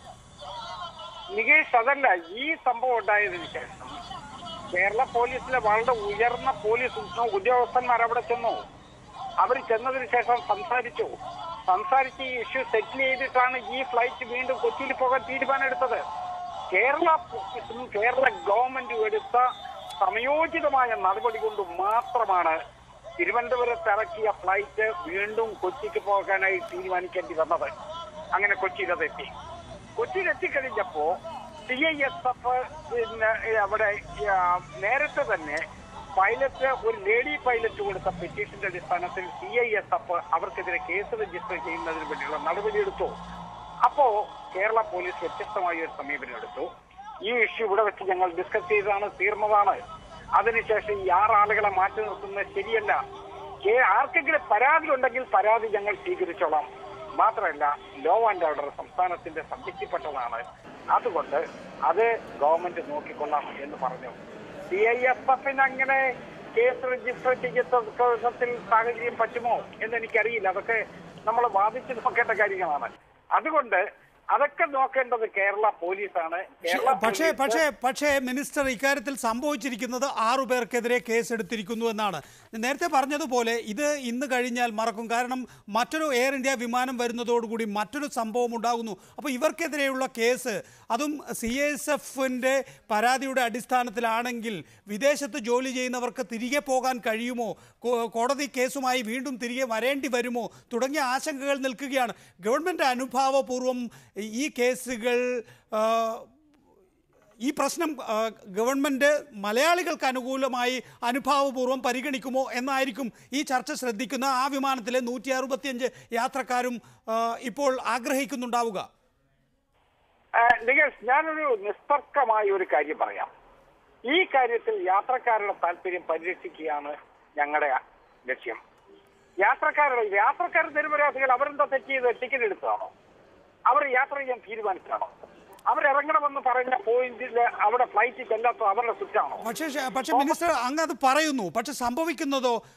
നികേഷ് അതല്ല ഈ സംഭവം ഉണ്ടായതിനു ശേഷം കേരള പോലീസിലെ വളരെ ഉയർന്ന പോലീസ് ഉദ്യോ- ഉദ്യോഗസ്ഥന്മാർ അവിടെ ചെന്നു അവർ ചെന്നതിന് ശേഷം സംസാരിച്ചു സംസാരിച്ച് ഈ ഇഷ്യൂ സെറ്റിൽ ചെയ്തിട്ടാണ് ഈ ഫ്ലൈറ്റ് വീണ്ടും കൊച്ചിയിൽ പോകാൻ തീരുമാനമെടുത്തത് കേരള പോലീസും കേരള ഗവൺമെന്റും എടുത്ത സമയോചിതമായ നടപടി കൊണ്ട് മാത്രമാണ് തിരുവനന്തപുരത്ത് ഇറക്കിയ ഫ്ലൈറ്റ് വീണ്ടും കൊച്ചിക്ക് പോകാനായി തീരുമാനിക്കേണ്ടി വന്നത് അങ്ങനെ കൊച്ചിയിൽ അതെത്തി കൊച്ചിയിൽ എത്തിക്കഴിഞ്ഞപ്പോ സി ഐ എസ് എഫ് പിന്നെ ഈ അവിടെ ഈ, ആ, നേരത്തെ തന്നെ പൈലറ്റ് ഒരു ലേഡി പൈലറ്റ് കൊടുത്ത പെറ്റീഷന്റെ അടിസ്ഥാനത്തിൽ സി ഐ എസ് എഫ് അവർക്കെതിരെ കേസ് രജിസ്റ്റർ ചെയ്യുന്നതിന് വേണ്ടിയുള്ള നടപടിയെടുത്തു അപ്പോ കേരള പോലീസ് വ്യത്യസ്തമായ ഒരു സമീപനം എടുത്തു ഈ ഇഷ്യൂ ഇവിടെ വെച്ച് ഞങ്ങൾ ഡിസ്കസ് ചെയ്തതാണ് തീർന്നതാണ് അതിനുശേഷം ഈ ആറാളുകളെ മാറ്റി നിർത്തുന്നത് ശരിയല്ല കേ- ആർക്കെങ്കിലും പരാതി ഉണ്ടെങ്കിൽ പരാതി ഞങ്ങൾ സ്വീകരിച്ചോളാം മാത്രമല്ല ലോ ആൻഡ് ഓർഡർ സംസ്ഥാനത്തിന്റെ സബ്ജക്റ്റിൽപ്പെട്ടതാണ് അതുകൊണ്ട് അത് ഗവൺമെന്റ് നോക്കിക്കൊള്ളാം എന്ന് പറഞ്ഞു സി ഐ എസ് എഫിന് അങ്ങനെ കേസ് രജിസ്റ്റർ ചെയ്യത്തിൽ സാഹചര്യം പറ്റുമോ എന്ന് എനിക്കറിയില്ല അതൊക്കെ നമ്മൾ വാദിച്ച് നോക്കേണ്ട കാര്യങ്ങളാണ് അതുകൊണ്ട് അതൊക്കെ നോക്കേണ്ടത് കേരള പോലീസാണ് കേരള പക്ഷേ പോലീസ് പക്ഷേ പക്ഷേ മിനിസ്റ്റർ ഇക്കാര്യത്തിൽ സംഭവിച്ചിരിക്കുന്നത് ആറു പേർക്കെതിരെ കേസെടുത്തിരിക്കുന്നു എന്നാണ് നേരത്തെ പറഞ്ഞതുപോലെ ഇത് ഇന്ന് കഴിഞ്ഞാൽ മറക്കും കാരണം മറ്റൊരു എയർ ഇന്ത്യ വിമാനം വരുന്നതോടുകൂടി മറ്റൊരു സംഭവം ഉണ്ടാകുന്നു അപ്പോൾ ഇവർക്കെതിരെയുള്ള കേസ് അതും സി എസ് എഫിൻ്റെ പരാതിയുടെ അടിസ്ഥാനത്തിലാണെങ്കിൽ വിദേശത്ത് ജോലി ചെയ്യുന്നവർക്ക് തിരികെ പോകാൻ കഴിയുമോ കോ- കോടതി കേസുമായി വീണ്ടും തിരികെ വരേണ്ടി വരുമോ തുടങ്ങിയ ആശങ്കകൾ നിൽക്കുകയാണ് ഗവൺമെൻറ് അനുഭാവപൂർവ്വം ഈ കേസുകൾ ആ, ഈ പ്രശ്നം ആ, ഗവൺമെന്റ് മലയാളികൾക്ക് അനുകൂലമായി അനുഭാവപൂർവ്വം പരിഗണിക്കുമോ എന്നായിരിക്കും ഈ ചർച്ച ശ്രദ്ധിക്കുന്ന ആ വിമാനത്തിലെ നൂറ്റി അറുപത്തിയഞ്ച് യാത്രക്കാരും ആ, ഇപ്പോൾ ആഗ്രഹിക്കുന്നുണ്ടാവുക ആ, നികേഷ് ഞാനൊരു നിസ്തർക്കമായ ഒരു കാര്യം പറയാം ഈ കാര്യത്തിൽ യാത്രക്കാരുടെ താല്പര്യം പരിരക്ഷിക്കുകയാണ് ഞങ്ങളുടെ ലക്ഷ്യം യാത്രക്കാരുടെ യാത്രക്കാർ നിരപരാധികൾ അവരെന്താ തെറ്റ് ചെയ്ത് ടിക്കറ്റ് എടുത്തതാണോ അവർ യാത്ര ചെയ്യാൻ തീരുമാനിച്ചതാണോ അവരിറങ്ങണമെന്ന് പറഞ്ഞ പോയിന്റിൽ അവിടെ ഫ്ലൈറ്റ് ചെല്ലാത്ത അവരുടെ കുറ്റാണോ പക്ഷേ ശ- പക്ഷേ മിനിസ്റ്റർ അങ്ങ് അത് പറയുന്നു പക്ഷെ സംഭവിക്കുന്നതോ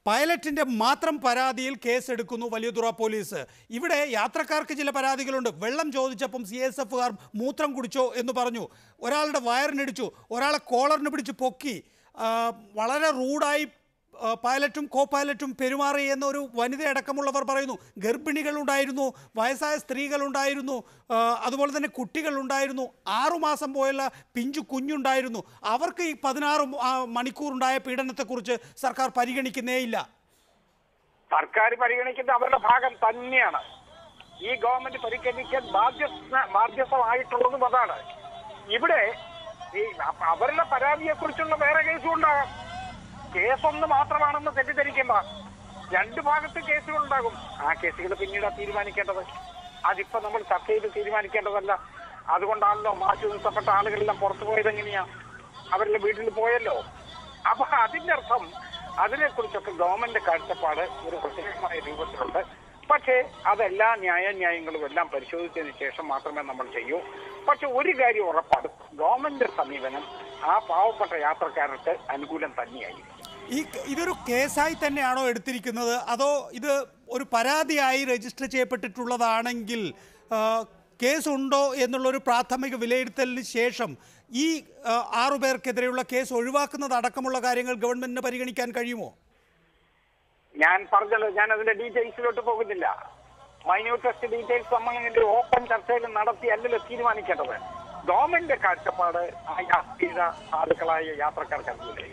പൈലറ്റിന്റെ മാത്രം പരാതിയിൽ കേസെടുക്കുന്നു വലിയതുറ പോലീസ് ഇവിടെ യാത്രക്കാർക്ക് ചില പരാതികളുണ്ട് വെള്ളം ചോദിച്ചപ്പം സി എസ് എഫുകാർ മൂത്രം കുടിച്ചോ എന്ന് പറഞ്ഞു ഒരാളുടെ വയറിനിടിച്ചു ഒരാളെ കോളറിന് പിടിച്ച് പൊക്കി ആ, വളരെ റൂഡായി ആ, പൈലറ്റും കോ പൈലറ്റും പെരുമാറി എന്നൊരു വനിതയടക്കമുള്ളവർ പറയുന്നു ഗർഭിണികളുണ്ടായിരുന്നു വയസ്സായ സ്ത്രീകളുണ്ടായിരുന്നു ആ, അതുപോലെ തന്നെ കുട്ടികളുണ്ടായിരുന്നു ആറുമാസം പോയുള്ള പിഞ്ചു കുഞ്ഞുണ്ടായിരുന്നു അവർക്ക് ഈ പതിനാറ് മണിക്കൂറുണ്ടായ പീഡനത്തെക്കുറിച്ച് സർക്കാർ പരിഗണിക്കുന്നേയില്ല സർക്കാർ പരിഗണിക്കുന്ന അവരുടെ ഭാഗം തന്നെയാണ് ഈ ഗവൺമെന്റ് പരിഗണിക്കാൻ ബാധ്യസ്ഥ ബാധ്യസ്ഥമായിട്ടുള്ളതും അതാണ് ഇവിടെ ഈ അ- അവരുടെ പരാതിയെ കുറിച്ചുള്ള വേറെ കേസും ഉണ്ടാകാം കേസൊന്ന് മാത്രമാണെന്ന് തെറ്റിദ്ധരിക്കേണ്ട രണ്ട് ഭാഗത്ത് കേസുകൾ ഉണ്ടാകും ആ കേസുകൾ പിന്നീട് തീരുമാനിക്കേണ്ടത് അതിപ്പോ നമ്മൾ ചർച്ച ചെയ്ത് തീരുമാനിക്കേണ്ടതല്ല അതുകൊണ്ടാണല്ലോ മാറ്റി നിർത്തപ്പെട്ട ആളുകളെല്ലാം പുറത്തു പോയത് എങ്ങനെയാ അവരുടെ വീട്ടിൽ പോയല്ലോ അപ്പൊ അതിന്റെ അർത്ഥം അതിനെക്കുറിച്ചൊക്കെ ഗവൺമെന്റ് കാഴ്ചപ്പാട് ഒരു പ്രത്യേകമായ രൂപത്തിലുണ്ട് പക്ഷേ അതെല്ലാ ന്യായാന്യായങ്ങളും എല്ലാം പരിശോധിച്ചതിന് ശേഷം മാത്രമേ നമ്മൾ ചെയ്യൂ പക്ഷെ ഒരു കാര്യം ഉറപ്പാണ് ഗവൺമെന്റ് സമീപനം ആ പാവപ്പെട്ട യാത്രക്കാർക്ക് അനുകൂലം തന്നെയായിരിക്കും ഈ ഇതൊരു കേസായി തന്നെയാണോ എടുത്തിരിക്കുന്നത് അതോ ഇത് ഒരു പരാതിയായി രജിസ്റ്റർ ചെയ്യപ്പെട്ടിട്ടുള്ളതാണെങ്കിൽ ആ, കേസുണ്ടോ എന്നുള്ളൊരു പ്രാഥമിക വിലയിരുത്തലിന് ശേഷം ഈ ആ, ആറുപേർക്കെതിരെയുള്ള കേസ് ഒഴിവാക്കുന്നത് അടക്കമുള്ള കാര്യങ്ങൾ ഗവൺമെന്റിന് പരിഗണിക്കാൻ കഴിയുമോ ഞാൻ പറഞ്ഞല്ലോ ഞാൻ അതിന്റെ ഡീറ്റെയിൽസിലോട്ട് പോകുന്നില്ല മൈന്യൂട്ടസ്റ്റ് ഡീറ്റെയിൽസ് നമ്മളിങ്ങനെ ഓപ്പൺ ചർച്ചയിൽ നടത്തി അല്ലല്ലോ തീരുമാനിക്കേണ്ടത് ഗവൺമെന്റ് കാഴ്ചപ്പാട് ആ യാത്രീയ സാധുക്കളായ യാത്രക്കാർക്ക് അനുകൂലം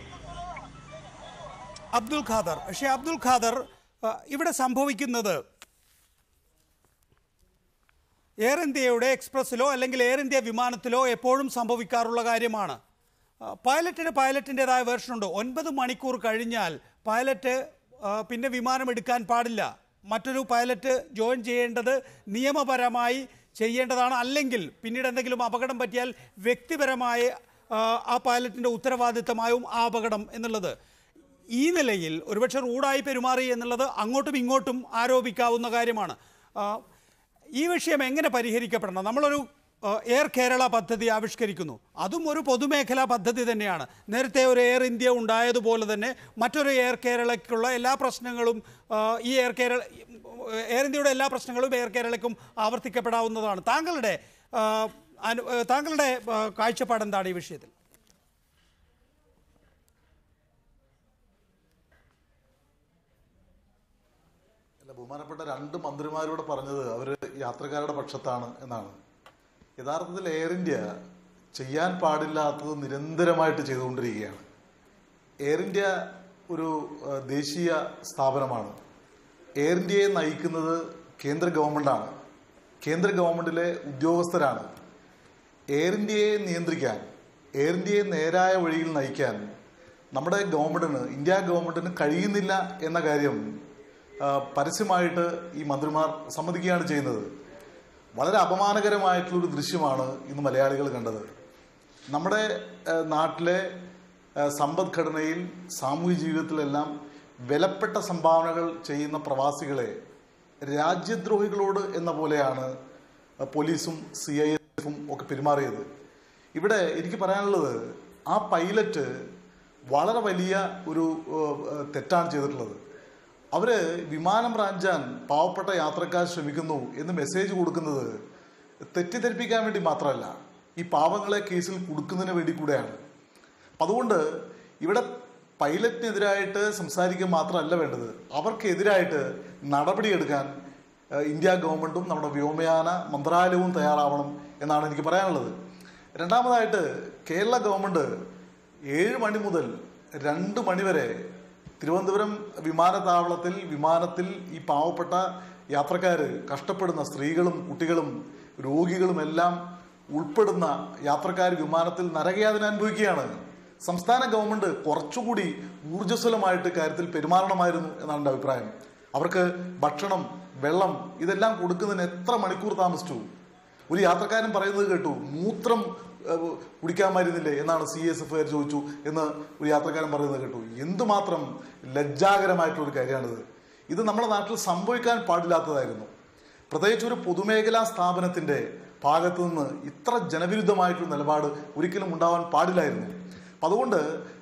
അബ്ദുൽ ഖാദർ പക്ഷേ അബ്ദുൽ ഖാദർ ആ, ഇവിടെ സംഭവിക്കുന്നത് എയർ ഇന്ത്യയുടെ എക്സ്പ്രസ്സിലോ അല്ലെങ്കിൽ എയർ ഇന്ത്യ വിമാനത്തിലോ എപ്പോഴും സംഭവിക്കാറുള്ള കാര്യമാണ് ആ, പൈലറ്റിന് പൈലറ്റിൻ്റെതായ വേർഷനുണ്ട് ഒൻപത് മണിക്കൂർ കഴിഞ്ഞാൽ പൈലറ്റ് ആ, പിന്നെ വിമാനം എടുക്കാൻ പാടില്ല മറ്റൊരു പൈലറ്റ് ജോയിൻ ചെയ്യേണ്ടത് നിയമപരമായി ചെയ്യേണ്ടതാണ് അല്ലെങ്കിൽ പിന്നീട് എന്തെങ്കിലും അപകടം പറ്റിയാൽ വ്യക്തിപരമായ ആ, ആ പൈലറ്റിൻ്റെ ഉത്തരവാദിത്തമായും ആ അപകടം എന്നുള്ളത് ഈ നിലയിൽ ഒരുപക്ഷെ റൂഡായി പെരുമാറി എന്നുള്ളത് അങ്ങോട്ടും ഇങ്ങോട്ടും ആരോപിക്കാവുന്ന കാര്യമാണ് ആ, ഈ വിഷയം എങ്ങനെ പരിഹരിക്കപ്പെടണം നമ്മളൊരു ആ, എയർ കേരള പദ്ധതി ആവിഷ്കരിക്കുന്നു അതും ഒരു പൊതുമേഖലാ പദ്ധതി തന്നെയാണ് നേരത്തെ ഒരു എയർ ഇന്ത്യ ഉണ്ടായതുപോലെ തന്നെ മറ്റൊരു എയർ കേരളയ്ക്കുള്ള എല്ലാ പ്രശ്നങ്ങളും ആ, ഈ എയർ കേരള എയർ ഇന്ത്യയുടെ എല്ലാ പ്രശ്നങ്ങളും എയർ കേരളയ്ക്കും ആവർത്തിക്കപ്പെടാവുന്നതാണ് താങ്കളുടെ ആ, അനു- ആ, താങ്കളുടെ ആ, കാഴ്ചപ്പാട് എന്താണ് ഈ വിഷയത്തിൽ അല്ല ബഹുമാനപ്പെട്ട രണ്ട് മന്ത്രിമാരോട് പറഞ്ഞത് അവർ യാത്രക്കാരുടെ പക്ഷത്താണ് എന്നാണ് യഥാർത്ഥത്തിൽ എയർ ഇന്ത്യ ചെയ്യാൻ പാടില്ലാത്തത് നിരന്തരമായിട്ട് ചെയ്തുകൊണ്ടിരിക്കുകയാണ് എയർ ഇന്ത്യ ഒരു ആ, ദേശീയ സ്ഥാപനമാണ് എയർ ഇന്ത്യയെ നയിക്കുന്നത് കേന്ദ്ര ഗവൺമെൻറ്റാണ് കേന്ദ്ര ഗവൺമെൻറ്റിലെ ഉദ്യോഗസ്ഥരാണ് എയർ ഇന്ത്യയെ നിയന്ത്രിക്കാൻ എയർ ഇന്ത്യയെ നേരായ വഴിയിൽ നയിക്കാൻ നമ്മുടെ ഗവൺമെൻറ്റിന് ഇന്ത്യ ഗവൺമെൻറ്റിന് കഴിയുന്നില്ല എന്ന കാര്യം ആ, പരസ്യമായിട്ട് ഈ മന്ത്രിമാർ സമ്മതിക്കുകയാണ് ചെയ്യുന്നത് വളരെ അപമാനകരമായിട്ടുള്ളൊരു ദൃശ്യമാണ് ഇന്ന് മലയാളികൾ കണ്ടത് നമ്മുടെ ആ, നാട്ടിലെ ആ, സമ്പദ്ഘടനയിൽ സാമൂഹ്യ ജീവിതത്തിലെല്ലാം വിലപ്പെട്ട സംഭാവനകൾ ചെയ്യുന്ന പ്രവാസികളെ രാജ്യദ്രോഹികളോട് എന്ന പോലെയാണ് പോലീസും സി ഐ എഫും ഒക്കെ പെരുമാറിയത് ഇവിടെ എനിക്ക് പറയാനുള്ളത് ആ പൈലറ്റ് വളരെ വലിയ ഒരു ഏഹ്, തെറ്റാണ് ചെയ്തിട്ടുള്ളത് അവര് വിമാനം റാഞ്ചാൻ പാവപ്പെട്ട യാത്രക്കാർ ശ്രമിക്കുന്നു എന്ന് മെസ്സേജ് കൊടുക്കുന്നത് തെറ്റിദ്ധരിപ്പിക്കാൻ വേണ്ടി മാത്രമല്ല ഈ പാവങ്ങളെ കേസിൽ കൊടുക്കുന്നതിന് വേണ്ടി കൂടെയാണ് അപ്പം അതുകൊണ്ട് ഇവിടെ പൈലറ്റിനെതിരായിട്ട് സംസാരിക്കുക മാത്രമല്ല വേണ്ടത് അവർക്കെതിരായിട്ട് നടപടിയെടുക്കാൻ ഏഹ്, ഇന്ത്യ ഗവൺമെൻറ്റും നമ്മുടെ വ്യോമയാന മന്ത്രാലയവും തയ്യാറാവണം എന്നാണ് എനിക്ക് പറയാനുള്ളത് രണ്ടാമതായിട്ട് കേരള ഗവൺമെൻറ് ഏഴ് മണി മുതൽ രണ്ട് മണി വരെ തിരുവനന്തപുരം വിമാനത്താവളത്തിൽ വിമാനത്തിൽ ഈ പാവപ്പെട്ട യാത്രക്കാർ കഷ്ടപ്പെടുന്ന സ്ത്രീകളും കുട്ടികളും രോഗികളും എല്ലാം ഉൾപ്പെടുന്ന യാത്രക്കാർ വിമാനത്തിൽ നരകയാതന അനുഭവിക്കുകയാണ് സംസ്ഥാന ഗവൺമെന്റ് കുറച്ചുകൂടി ഊർജ്ജസ്വലമായിട്ട് കാര്യത്തിൽ പെരുമാറണമായിരുന്നു എന്നാണ് എൻ്റെ അഭിപ്രായം അവർക്ക് ഭക്ഷണം വെള്ളം ഇതെല്ലാം കൊടുക്കുന്നതിന് എത്ര മണിക്കൂർ താമസിച്ചു ഒരു യാത്രക്കാരൻ പറയുന്നത് കേട്ടു മൂത്രം ഏഹ്, കുടിക്കാമായിരുന്നില്ലേ എന്നാണ് സി എസ് എഫ് ചോദിച്ചു എന്ന് ഒരു യാത്രക്കാരൻ പറയുന്നത് കേട്ടു എന്തുമാത്രം ലജ്ജാകരമായിട്ടുള്ള ഒരു കാര്യമാണിത് ഇത് നമ്മുടെ നാട്ടിൽ സംഭവിക്കാൻ പാടില്ലാത്തതായിരുന്നു പ്രത്യേകിച്ച് ഒരു പൊതുമേഖലാ സ്ഥാപനത്തിന്റെ ഭാഗത്തു നിന്ന് ഇത്ര ജനവിരുദ്ധമായിട്ടൊരു നിലപാട് ഒരിക്കലും ഉണ്ടാവാൻ പാടില്ലായിരുന്നു അപ്പം അതുകൊണ്ട്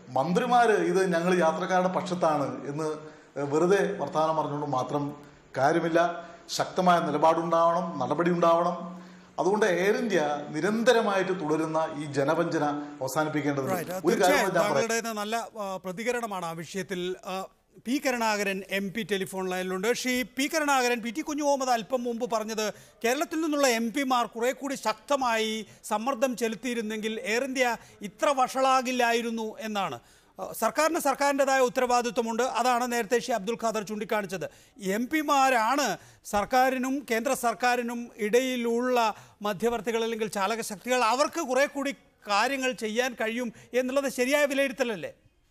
മന്ത്രിമാര് ഇത് ഞങ്ങൾ യാത്രക്കാരുടെ പക്ഷത്താണ് എന്ന് വെറുതെ വർത്തമാനം പറഞ്ഞുകൊണ്ട് മാത്രം കാര്യമില്ല ശക്തമായ നിലപാടുണ്ടാവണം നടപടി ഉണ്ടാവണം അതുകൊണ്ട് എയർ ഇന്ത്യ നിരന്തരമായിട്ട് തുടരുന്ന ഈ ജനവഞ്ചന അവസാനിപ്പിക്കേണ്ടതുണ്ട് Right. ഒരു കാര്യം തീർച്ചയായും കൂടി ഞാൻ പറയാം താങ്കളുടേത് നല്ല ആ, പ്രതികരണമാണ് ആ വിഷയത്തിൽ ആ, P Karunakaran M P telephone ലൈനിലുണ്ട് Shri P Karunakaran P T Kunju Muhammad അല്പം മുമ്പ് പറഞ്ഞത് കേരളത്തിൽ നിന്നുള്ള എം പിമാർ കുറെ കൂടി ശക്തമായി സമ്മർദ്ദം ചെലുത്തിയിരുന്നെങ്കിൽ എയർ ഇന്ത്യ ഇത്ര വഷളാകില്ലായിരുന്നു എന്നാണ് ആ, സർക്കാരിന് സർക്കാരിൻ്റെതായ ഉത്തരവാദിത്വമുണ്ട് അതാണ് നേരത്തെ ശ്രീ അബ്ദുൽ ഖാദർ ചൂണ്ടിക്കാണിച്ചത് എം പിമാരാണ് സർക്കാരിനും കേന്ദ്ര സർക്കാരിനും ഇടയിലുള്ള മധ്യവർത്തികൾ അല്ലെങ്കിൽ ചാലക ശക്തികൾ അവർക്ക് കുറെ കൂടി കാര്യങ്ങൾ ചെയ്യാൻ കഴിയും എന്നുള്ളത് ശരിയായ വിലയിരുത്തലല്ലേ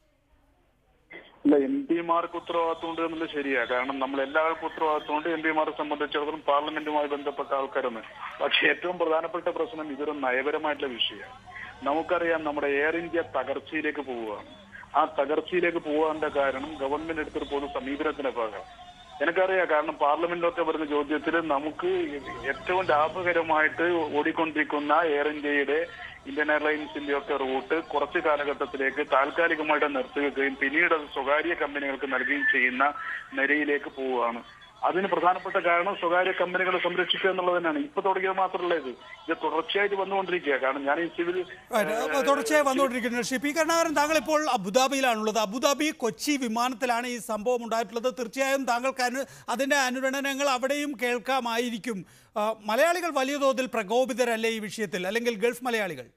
ഇല്ല എം പിമാർക്ക് ഉത്തരവാദിത്വമുണ്ട് എന്നുള്ളത് ശരിയാണ് കാരണം നമ്മൾ എല്ലാവർക്കും ഉത്തരവാദിത്വമുണ്ട് എം പിമാരെ സംബന്ധിച്ചിടത്തോളം പാർലമെന്റുമായി ബന്ധപ്പെട്ട ആൾക്കാരെന്ന് പക്ഷെ ഏറ്റവും പ്രധാനപ്പെട്ട പ്രശ്നം ഇതൊരു നയപരമായിട്ടുള്ള വിഷയമാണ് നമുക്കറിയാം നമ്മുടെ എയർ ഇന്ത്യ തകർച്ചയിലേക്ക് പോവുകയാണ് ആ തകർച്ചയിലേക്ക് പോകാനുള്ള കാരണം ഗവൺമെന്റ് എടുത്തൊരു പൊതു സമീപനത്തിന്റെ ഭാഗം എനിക്കറിയാം കാരണം പാർലമെന്റിലൊക്കെ വരുന്ന ചോദ്യത്തിൽ നമുക്ക് ഏറ്റവും ലാഭകരമായിട്ട് ഓടിക്കൊണ്ടിരിക്കുന്ന എയർ ഇന്ത്യയുടെ ഇന്ത്യൻ എയർലൈൻസിന്റെ ഒക്കെ റൂട്ട് കുറച്ച് കാലഘട്ടത്തിലേക്ക് താൽക്കാലികമായിട്ട് നിർത്തുകയും പിന്നീട് അത് സ്വകാര്യ കമ്പനികൾക്ക് നൽകുകയും ചെയ്യുന്ന നിരയിലേക്ക് പോവുകയാണ് അതിന് പ്രധാനപ്പെട്ട കാരണം സ്വകാര്യ കമ്പനികളെ സംരക്ഷിക്കുക എന്നുള്ളത് തന്നെയാണ് ഇപ്പൊ തുടങ്ങിയത് മാത്രമല്ല ഇത് ഇത് തുടർച്ചയായിട്ട് വന്നുകൊണ്ടിരിക്കുക കാരണം ഞാൻ ഈ സിവിൽ Right. അപ്പോൾ തുടർച്ചയായി വന്നുകൊണ്ടിരിക്കുന്നു ശ്രീ പി കരുണാകരൻ താങ്കൾ ഇപ്പോൾ അബുദാബിയിലാണുള്ളത് അബുദാബി കൊച്ചി വിമാനത്തിലാണ് ഈ സംഭവം ഉണ്ടായിട്ടുള്ളത് തീർച്ചയായും താങ്കൾക്ക് അനു അതിൻ്റെ അനുരണനങ്ങൾ അവിടെയും കേൾക്കാമായിരിക്കും ആ, മലയാളികൾ വലിയ തോതിൽ പ്രകോപിതരല്ലേ ഈ വിഷയത്തിൽ അല്ലെങ്കിൽ ഗൾഫ് മലയാളികൾ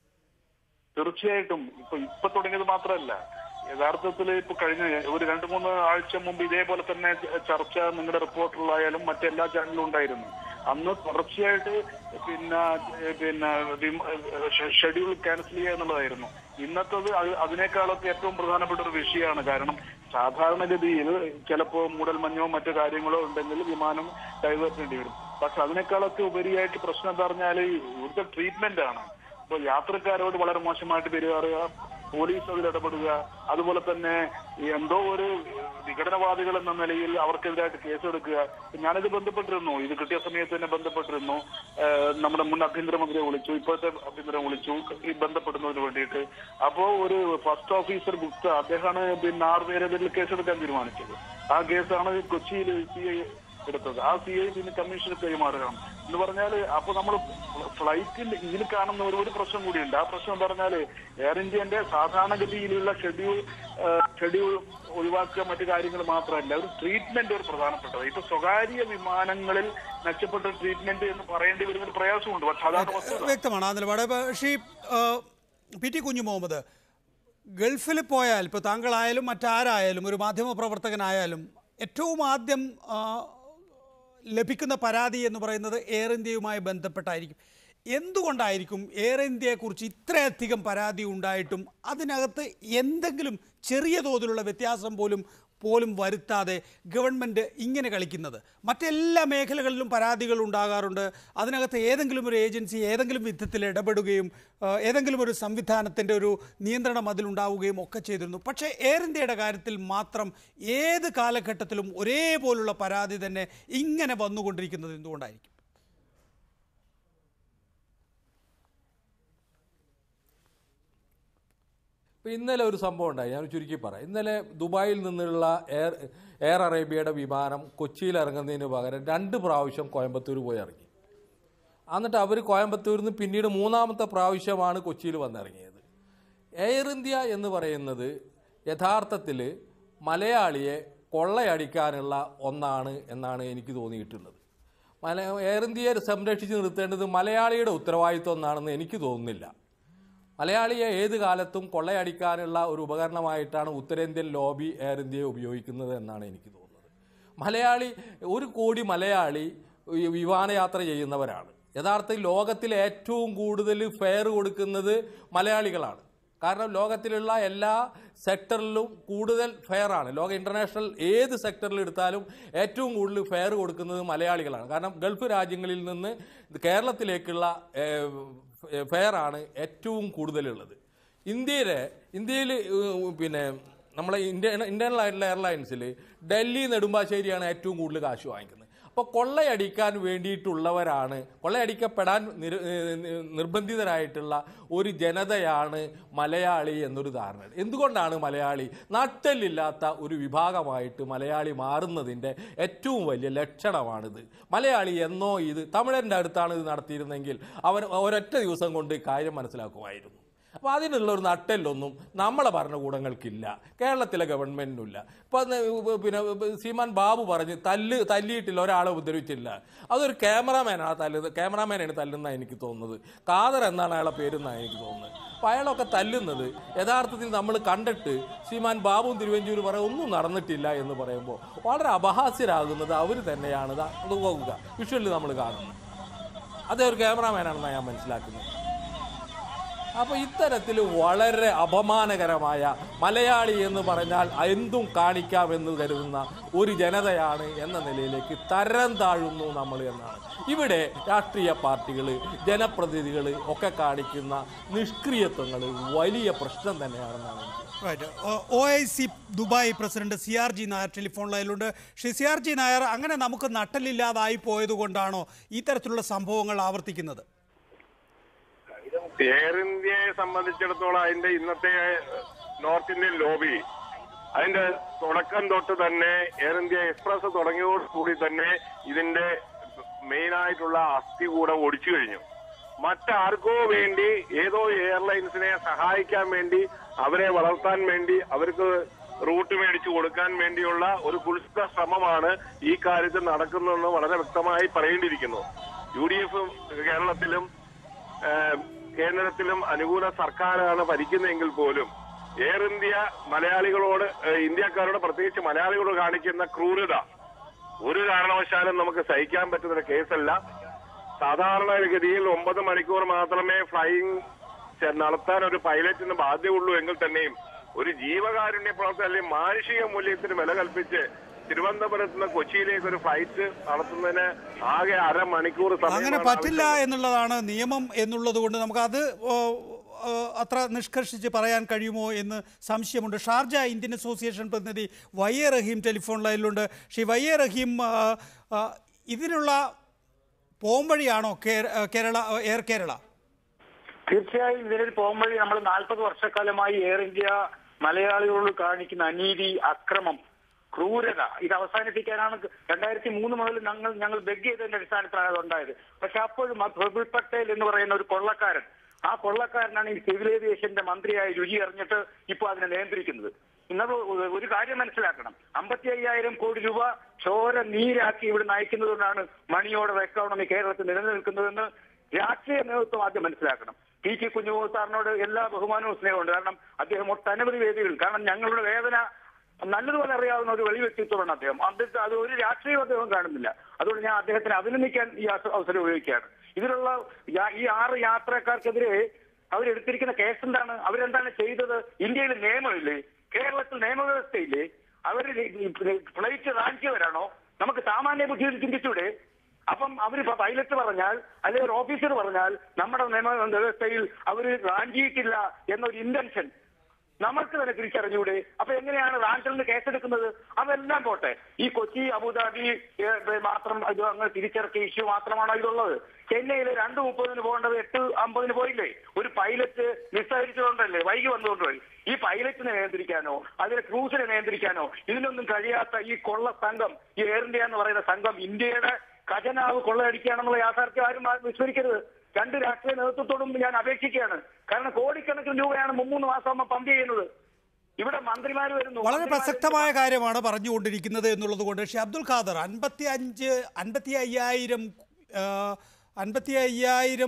തീർച്ചയായിട്ടും ഇപ്പൊ ഇപ്പൊ തുടങ്ങിയത് മാത്രമല്ല യഥാർത്ഥത്തിൽ ഇപ്പൊ കഴിഞ്ഞ ഒരു രണ്ട് മൂന്ന് ആഴ്ച മുമ്പ് ഇതേപോലെ തന്നെ ചർച്ച നിങ്ങളുടെ റിപ്പോർട്ടറിലായാലും മറ്റെല്ലാ ചാനലിലും ഉണ്ടായിരുന്നു അന്ന് തുടർച്ചയായിട്ട് പിന്നെ ഏഹ് പിന്നെ വിമ- ഷെ- ഷെഡ്യൂൾ ക്യാൻസൽ ചെയ്യുക എന്നുള്ളതായിരുന്നു ഇന്നത്തത് അത് അതിനേക്കാളൊക്കെ ഏറ്റവും പ്രധാനപ്പെട്ട ഒരു വിഷയമാണ് കാരണം സാധാരണഗതിയിൽ ചിലപ്പോ മൂടൽമഞ്ഞോ മറ്റു കാര്യങ്ങളോ ഉണ്ടെങ്കിൽ വിമാനം ഡൈവേർട്ട് ചെയ്യേണ്ടി വരും പക്ഷെ അതിനേക്കാളൊക്കെ ഉപരിയായിട്ട് പ്രശ്നം എന്താ പറഞ്ഞാൽ ഇവിടുത്തെ ട്രീറ്റ്മെന്റ് ആണ് ഇപ്പൊ യാത്രക്കാരോട് വളരെ മോശമായിട്ട് പെരുമാറുക പോലീസ് അതിൽ ഇടപെടുക അതുപോലെ തന്നെ ഈ എന്തോ ഒരു വിഘടനവാദികൾ എന്ന നിലയിൽ അവർക്കെതിരായിട്ട് കേസെടുക്കുക ഞാനിത് ബന്ധപ്പെട്ടിരുന്നു ഇത് കിട്ടിയ സമയത്ത് തന്നെ ബന്ധപ്പെട്ടിരുന്നു ഏഹ് നമ്മുടെ മുൻ ആഭ്യന്തരമന്ത്രിയെ വിളിച്ചു ഇപ്പോഴത്തെ ആഭ്യന്തരം വിളിച്ചു ഈ ബന്ധപ്പെടുന്നതിന് വേണ്ടിയിട്ട് അപ്പോ ഒരു ഫസ്റ്റ് ഓഫീസർ ഗുപ്ത അദ്ദേഹമാണ് പിന്നെ ആറ് പേരെ പേരിൽ കേസെടുക്കാൻ തീരുമാനിച്ചത് ആ കേസാണ് കൊച്ചിയിൽ സി ഐ എടുത്തത് ആ സി ഐ പിന്നെ കമ്മീഷന് കൈമാറുകയാണ് എന്ന് പറഞ്ഞാല് അപ്പൊ നമ്മൾ ഫ്ലൈറ്റിൽ ഇതിൽ കാണുന്ന ഒരു ഒരു പ്രശ്നം കൂടിയുണ്ട് ആ പ്രശ്നം എന്ന് പറഞ്ഞാല് എയർ ഇന്ത്യന്റെ സാധാരണഗതിയിലുള്ള ഷെഡ്യൂൾ ഷെഡ്യൂൾ ഒഴിവാക്കുക മറ്റു കാര്യങ്ങൾ മാത്രമല്ല ഒരു ട്രീറ്റ്മെന്റ് ഒരു പ്രധാനപ്പെട്ടത് ഇപ്പൊ സ്വകാര്യ വിമാനങ്ങളിൽ മെച്ചപ്പെട്ട ട്രീറ്റ്മെന്റ് എന്ന് പറയേണ്ടി വരുന്ന ഒരു പ്രയാസമുണ്ട് പക്ഷെ അതാണ് വസ്തുത വ്യക്തമാണ് ആ നിലപാട് ഇപ്പോൾ ശ്രീ ആ, പി ടി കുഞ്ഞു മുഹമ്മദ് ഗൾഫിൽ പോയാൽ ഇപ്പോൾ താങ്കളായാലും മറ്റാരായാലും ഒരു മാധ്യമ പ്രവർത്തകനായാലും ഏറ്റവും ആദ്യം ആ, ലഭിക്കുന്ന പരാതി എന്ന് പറയുന്നത് എയർ ഇന്ത്യയുമായി ബന്ധപ്പെട്ടായിരിക്കും എന്തുകൊണ്ടായിരിക്കും എയർ ഇന്ത്യയെക്കുറിച്ച് ഇത്രയധികം പരാതി ഉണ്ടായിട്ടും അതിനകത്ത് എന്തെങ്കിലും ചെറിയ തോതിലുള്ള വ്യത്യാസം പോലും പോലും വരുത്താതെ ഗവൺമെൻറ് ഇങ്ങനെ കളിക്കുന്നത് മറ്റെല്ലാ മേഖലകളിലും പരാതികൾ ഉണ്ടാകാറുണ്ട് അതിനകത്ത് ഏതെങ്കിലും ഒരു ഏജൻസി ഏതെങ്കിലും വിധത്തിൽ ഇടപെടുകയും ആ, ഏതെങ്കിലും ഒരു സംവിധാനത്തിൻ്റെ ഒരു നിയന്ത്രണം അതിലുണ്ടാവുകയും ഒക്കെ ചെയ്തിരുന്നു പക്ഷേ എയർ ഇന്ത്യയുടെ കാര്യത്തിൽ മാത്രം ഏത് കാലഘട്ടത്തിലും ഒരേപോലുള്ള പരാതി തന്നെ ഇങ്ങനെ വന്നുകൊണ്ടിരിക്കുന്നത് എന്തുകൊണ്ടായിരിക്കും ഇപ്പൊ ഇന്നലെ ഒരു സംഭവം ഉണ്ടായി ഞാൻ ചുരുക്കി പറയാം ഇന്നലെ ദുബായിൽ നിന്നുള്ള എയർ എയർ അറേബ്യയുടെ വിമാനം കൊച്ചിയിൽ ഇറങ്ങുന്നതിന് പകരം രണ്ട് പ്രാവശ്യം കോയമ്പത്തൂർ പോയി ഇറങ്ങി എന്നിട്ട് അവർ കോയമ്പത്തൂരിൽ നിന്ന് പിന്നീട് മൂന്നാമത്തെ പ്രാവശ്യമാണ് കൊച്ചിയിൽ വന്നിറങ്ങിയത് എയർ ഇന്ത്യ എന്ന് പറയുന്നത് യഥാർത്ഥത്തിൽ മലയാളിയെ കൊള്ളയടിക്കാനുള്ള ഒന്നാണ് എന്നാണ് എനിക്ക് തോന്നിയിട്ടുള്ളത് മല എയർ ഇന്ത്യയെ സംരക്ഷിച്ച് നിർത്തേണ്ടത് മലയാളിയുടെ ഉത്തരവാദിത്വം എന്നാണെന്ന് എനിക്ക് തോന്നുന്നില്ല മലയാളിയെ ഏത് കാലത്തും കൊള്ളയടിക്കാനുള്ള ഒരു ഉപകരണമായിട്ടാണ് ഉത്തരേന്ത്യൻ ലോബി എയർ ഇന്ത്യയെ ഉപയോഗിക്കുന്നത് എന്നാണ് എനിക്ക് തോന്നുന്നത് മലയാളി ഒരു കോടി മലയാളി ഈ വിമാനയാത്ര ചെയ്യുന്നവരാണ് യഥാർത്ഥത്തിൽ ലോകത്തിൽ ഏറ്റവും കൂടുതൽ ഫെയർ കൊടുക്കുന്നത് മലയാളികളാണ് കാരണം ലോകത്തിലുള്ള എല്ലാ സെക്ടറിലും കൂടുതൽ ഫെയർ ആണ് ലോക ഇന്റർനാഷണൽ ഏത് സെക്ടറിൽ എടുത്താലും ഏറ്റവും കൂടുതൽ ഫെയർ കൊടുക്കുന്നത് മലയാളികളാണ് കാരണം ഗൾഫ് രാജ്യങ്ങളിൽ നിന്ന് കേരളത്തിലേക്കുള്ള ഫെയർ ആണ് ഏറ്റവും കൂടുതലുള്ളത് ഇന്ത്യയിലെ ഇന്ത്യയിൽ പിന്നെ നമ്മളെ ഇന്ത്യ ഇന്റേണൽ ആയിട്ടുള്ള എയർലൈൻസിൽ ഡൽഹി നെടുമ്പാശ്ശേരിയാണ് ഏറ്റവും കൂടുതൽ കാശ് വാങ്ങിക്കുന്നത് അപ്പോൾ കൊള്ളയടിക്കാൻ വേണ്ടിയിട്ടുള്ളവരാണ് കൊള്ളയടിക്കപ്പെടാൻ നിർ ഏഹ് നിർബന്ധിതരായിട്ടുള്ള ഒരു ജനതയാണ് മലയാളി എന്നൊരു ധാരണ എന്തുകൊണ്ടാണ് മലയാളി നട്ടലില്ലാത്ത ഒരു വിഭാഗമായിട്ട് മലയാളി മാറുന്നതിൻ്റെ ഏറ്റവും വലിയ ലക്ഷണമാണിത് മലയാളി എന്നോ ഇത് തമിഴൻ്റെ അടുത്താണ് ഇത് നടത്തിയിരുന്നെങ്കിൽ അവൻ ഒരൊറ്റ ദിവസം കൊണ്ട് കാര്യം മനസ്സിലാക്കുമായിരുന്നു അപ്പോൾ അതിനുള്ള ഒരു നട്ടെല്ലൊന്നും നമ്മളെ ഭരണകൂടങ്ങൾക്കില്ല കേരളത്തിലെ ഗവൺമെൻറ്റിനുമില്ല ഇപ്പോൾ അന്ന് പിന്നെ സീമാൻ ബാബു പറഞ്ഞ് തല്ല് തല്ലിയിട്ടില്ല ഒരാളെ ഉപദ്രവിച്ചില്ല അതൊരു ക്യാമറാമാനാണ് തല്ലുന്നത് ക്യാമറാമാനാണ് തല്ലുന്നതാണ് എനിക്ക് തോന്നുന്നത് കാദർ എന്നാണ് അയാളെ പേരെന്നാണ് എനിക്ക് തോന്നുന്നത് അപ്പോൾ അയാളൊക്കെ തല്ലുന്നത് യഥാർത്ഥത്തിൽ നമ്മൾ കണ്ടിട്ട് ശ്രീമാൻ ബാബുവും തിരുവഞ്ചൂർ പറയും ഒന്നും നടന്നിട്ടില്ല എന്ന് പറയുമ്പോൾ വളരെ അപഹാസ്യരാകുന്നത് അവർ തന്നെയാണ് ദാ അത് നോക്കുക വിഷ്വലിൽ നമ്മൾ കാണുന്നത് അതേ ഒരു ക്യാമറാമാനാണെന്നാണ് ഞാൻ മനസ്സിലാക്കുന്നത് അപ്പോൾ ഇത്തരത്തിൽ വളരെ അപമാനകരമായ മലയാളി എന്ന് പറഞ്ഞാൽ എന്തും കാണിക്കാമെന്ന് കരുതുന്ന ഒരു ജനതയാണ് എന്ന നിലയിലേക്ക് തരം താഴുന്നു നമ്മൾ എന്നാണ് ഇവിടെ രാഷ്ട്രീയ പാർട്ടികൾ ജനപ്രതിനിധികൾ ഒക്കെ കാണിക്കുന്ന നിഷ്ക്രിയത്വങ്ങൾ വലിയ പ്രശ്നം തന്നെയാണെന്നാണ് എനിക്ക് right O I C Dubai president C R G Nair telephone ലൈനിലുണ്ട് Shri C R G Nair അങ്ങനെ നമുക്ക് നട്ടലില്ലാതായി പോയത് കൊണ്ടാണോ ഈ തരത്തിലുള്ള സംഭവങ്ങൾ ആവർത്തിക്കുന്നത് എയർ ഇന്ത്യയെ സംബന്ധിച്ചിടത്തോളം അതിന്റെ ഇന്നത്തെ നോർത്ത് ഇന്ത്യൻ ലോബി അതിന്റെ തുടക്കം തൊട്ട് തന്നെ എയർ ഇന്ത്യ എക്സ്പ്രസ് തുടങ്ങിയോടുകൂടി തന്നെ ഇതിന്റെ മെയിൻ ആയിട്ടുള്ള അസ്ഥി കൂടെ ഒടിച്ചു കഴിഞ്ഞു മറ്റാർക്കോ വേണ്ടി ഏതോ എയർലൈൻസിനെ സഹായിക്കാൻ വേണ്ടി അവരെ വളർത്താൻ വേണ്ടി അവർക്ക് റൂട്ട് മേടിച്ചു കൊടുക്കാൻ വേണ്ടിയുള്ള ഒരു കുൽസിത ശ്രമമാണ് ഈ കാര്യത്തിൽ നടക്കുന്നതെന്ന് വളരെ വ്യക്തമായി പറയേണ്ടിയിരിക്കുന്നു യു ഡി എഫ് കേരളത്തിലും ഏഹ്, കേന്ദ്രത്തിലും അനുകൂല സർക്കാരാണ് ഭരിക്കുന്നതെങ്കിൽ പോലും എയർ ഇന്ത്യ മലയാളികളോട് ഏഹ്, ഇന്ത്യക്കാരോട് പ്രത്യേകിച്ച് മലയാളികളോട് കാണിക്കുന്ന ക്രൂരത ഒരു കാരണവശാലും നമുക്ക് സഹിക്കാൻ പറ്റുന്ന ഒരു കേസല്ല സാധാരണഗതിയിൽ ഒമ്പത് മണിക്കൂർ മാത്രമേ ഫ്ലൈയിങ് ചെ- നടത്താൻ ഒരു പൈലറ്റിന് ബാധ്യതയുള്ളൂ എങ്കിൽ തന്നെയും ഒരു ജീവകാരുണ്യ പ്രവർത്തനം അല്ലെങ്കിൽ മാനുഷിക മൂല്യത്തിന് വില കൽപ്പിച്ച് തിരുവനന്തപുരത്ത് നിന്ന് കൊച്ചിയിലേക്ക് ഒരു ഫ്ലൈറ്റ് നടത്തുന്നതിന് ആകെ അരമണിക്കൂർ അങ്ങനെ സമയം പറ്റില്ല എന്നുള്ളതാണ് നിയമം എന്നുള്ളത് കൊണ്ട് നമുക്കത് ഓ, ഓ, അത്ര നിഷ്കർഷിച്ച് പറയാൻ കഴിയുമോ എന്ന് സംശയമുണ്ട് ഷാർജ ഇന്ത്യൻ അസോസിയേഷൻ പ്രതിനിധി വൈ എ റഹീം ടെലിഫോൺ ലൈനിലുണ്ട് ശ്രീ വൈ എ റഹീം ആ, ആ, ഇതിനുള്ള പോംവഴിയാണോ കേര- കേരള എയർ കേരള തീർച്ചയായും ഇതിനൊരു പോകുമ്പോഴേ നമ്മൾ നാൽപ്പത് വർഷക്കാലമായി എയർ ഇന്ത്യ മലയാളികളോട് കാണിക്കുന്ന അനീതി അക്രമം ക്രൂരത ഇത് അവസാനിപ്പിക്കാനാണ് രണ്ടായിരത്തി മൂന്ന് മുതൽ ഞങ്ങൾ ഞങ്ങൾ ബെഗ് ചെയ്തതിന്റെ അടിസ്ഥാനത്തിലാണ് അത് ഉണ്ടായത് പക്ഷെ അപ്പോഴും ആ പ്രഫുൽ പട്ടേൽ എന്ന് പറയുന്ന ഒരു കൊള്ളക്കാരൻ ആ കൊള്ളക്കാരനാണ് ഈ സിവിൽ ഏവിയേഷന്റെ മന്ത്രിയായി രുചി അറിഞ്ഞിട്ട് ഇപ്പോൾ അതിനെ നിയന്ത്രിക്കുന്നത് ഇന്നത് ഒരു കാര്യം മനസ്സിലാക്കണം അമ്പത്തി അയ്യായിരം കോടി രൂപ ചോര നീരാക്കി ഇവിടെ നയിക്കുന്നതുകൊണ്ടാണ് മണിയോടെ എക്കോണമി കേരളത്തിൽ നിലനിൽക്കുന്നതെന്ന് രാഷ്ട്രീയ നേതൃത്വം ആദ്യം മനസ്സിലാക്കണം പി ടി കുഞ്ഞുമോ സാറിനോട് എല്ലാ ബഹുമാനവും സ്നേഹമുണ്ട് കാരണം അദ്ദേഹം ഒട്ടനവധി വേദികൾ കാരണം ഞങ്ങളുടെ വേദന നല്ലതുപോലെ അറിയാവുന്ന ഒരു വെളി വ്യക്തിത്വമാണ് അദ്ദേഹം അദ്ദേഹത്തെ അത് ഒരു രാഷ്ട്രീയം അദ്ദേഹം കാണുന്നില്ല അതുകൊണ്ട് ഞാൻ അദ്ദേഹത്തിന് അഭിനന്ദിക്കാൻ ഈ അവസ- അവസരം ഉപയോഗിക്കുകയാണ് ഇതിലുള്ള യാ- ഈ ആറ് യാത്രക്കാർക്കെതിരെ അവരെടുത്തിരിക്കുന്ന കേസ് എന്താണ് അവരെന്താണ് ചെയ്തത് ഇന്ത്യയിൽ നിയമമില്ലേ കേരളത്തിൽ നിയമവ്യവസ്ഥയില്ലേ അവർ ഫ്ലൈറ്റ് റാഞ്ചിയവരാണോ നമുക്ക് സാമാന്യ ബുദ്ധിയിൽ ചിന്തിച്ചൂടെ അപ്പം അവർ പൈലറ്റ് പറഞ്ഞാൽ അല്ലെങ്കിൽ ഒരു ഓഫീസർ പറഞ്ഞാൽ നമ്മുടെ നിയമ വ്യവസ്ഥയിൽ അവർ റാഞ്ചിയിട്ടില്ല എന്നൊരു ഇന്റൻഷൻ നമ്മൾക്ക് തന്നെ തിരിച്ചറിഞ്ഞൂടെ അപ്പൊ എങ്ങനെയാണ് റാഞ്ചലിന് കേസെടുക്കുന്നത് അതെല്ലാം പോട്ടെ ഈ കൊച്ചി അബുദാബി ഏ, ഏ, മാത്രം ഇത് അങ്ങ് തിരിച്ചിറക്കിയ ഇഷ്യൂ മാത്രമാണോ ഇതുള്ളത് ചെന്നൈയിൽ രണ്ട് മുപ്പതിന് പോകേണ്ടത് എട്ട് അമ്പതിന് പോയില്ലേ ഒരു പൈലറ്റ് നിസ്സഹരിച്ചുകൊണ്ടല്ലേ വൈകി വന്നുകൊണ്ടുപോയി ഈ പൈലറ്റിനെ നിയന്ത്രിക്കാനോ അതിലെ ക്രൂസിനെ നിയന്ത്രിക്കാനോ ഇതിനൊന്നും കഴിയാത്ത ഈ കൊള്ള സംഘം ഈ എയർ ഇന്ത്യ എന്ന് പറയുന്ന സംഘം ഇന്ത്യയുടെ ഖജനാവ് കൊള്ളയടിക്കുകയാണെന്നുള്ള യാഥാർത്ഥ്യം ആരും ആ- വിസ്മരിക്കരുത് രണ്ട് രാഷ്ട്രീയ നേതൃത്വത്തോടും ഞാൻ അപേക്ഷിക്കുകയാണ് കാരണം കോടിക്കണക്കിന് രൂപയാണ് മുമ്മൂന്ന് മാസം പമ്പ് ചെയ്യുന്നത് ഇവിടെ മന്ത്രിമാർ വരുന്നു വളരെ മന്ത്രിമാര് പ്രസക്തമായ കാര്യമാണ് പറഞ്ഞുകൊണ്ടിരിക്കുന്നത് എന്നുള്ളത് കൊണ്ട് ശ്രീ അബ്ദുൽ ഖാദർ അൻപത്തി അഞ്ച് അൻപത്തി അയ്യായിരം അൻപത്തി അയ്യായിരം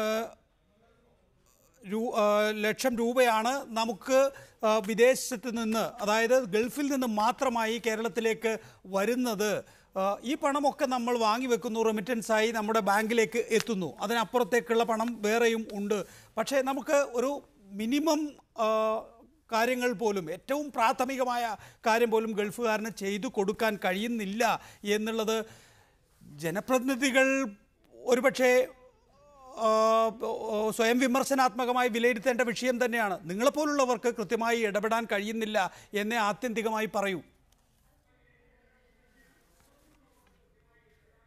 രൂ- ആ, ലക്ഷം രൂപയാണ് നമുക്ക് ആ, വിദേശത്ത് നിന്ന് അതായത് ഗൾഫിൽ നിന്ന് മാത്രമായി കേരളത്തിലേക്ക് വരുന്നത് ആ, ഈ പണമൊക്കെ നമ്മൾ വാങ്ങി വെക്കുന്നു റെമിറ്റൻസായി നമ്മുടെ ബാങ്കിലേക്ക് എത്തുന്നു അതിനപ്പുറത്തേക്കുള്ള പണം വേറെയും ഉണ്ട് പക്ഷേ നമുക്ക് ഒരു മിനിമം ആ, കാര്യങ്ങൾ പോലും ഏറ്റവും പ്രാഥമികമായ കാര്യം പോലും ഗൾഫുകാരന് ചെയ്തു കൊടുക്കാൻ കഴിയുന്നില്ല എന്നുള്ളത് ജനപ്രതിനിധികൾ ഒരുപക്ഷെ ആ, ആ, സ്വയം വിമർശനാത്മകമായി വിലയിരുത്തേണ്ട വിഷയം തന്നെയാണ് നിങ്ങളെപ്പോലുള്ളവർക്ക് കൃത്യമായി ഇടപെടാൻ കഴിയുന്നില്ല എന്നേ ആത്യന്തികമായി പറയൂ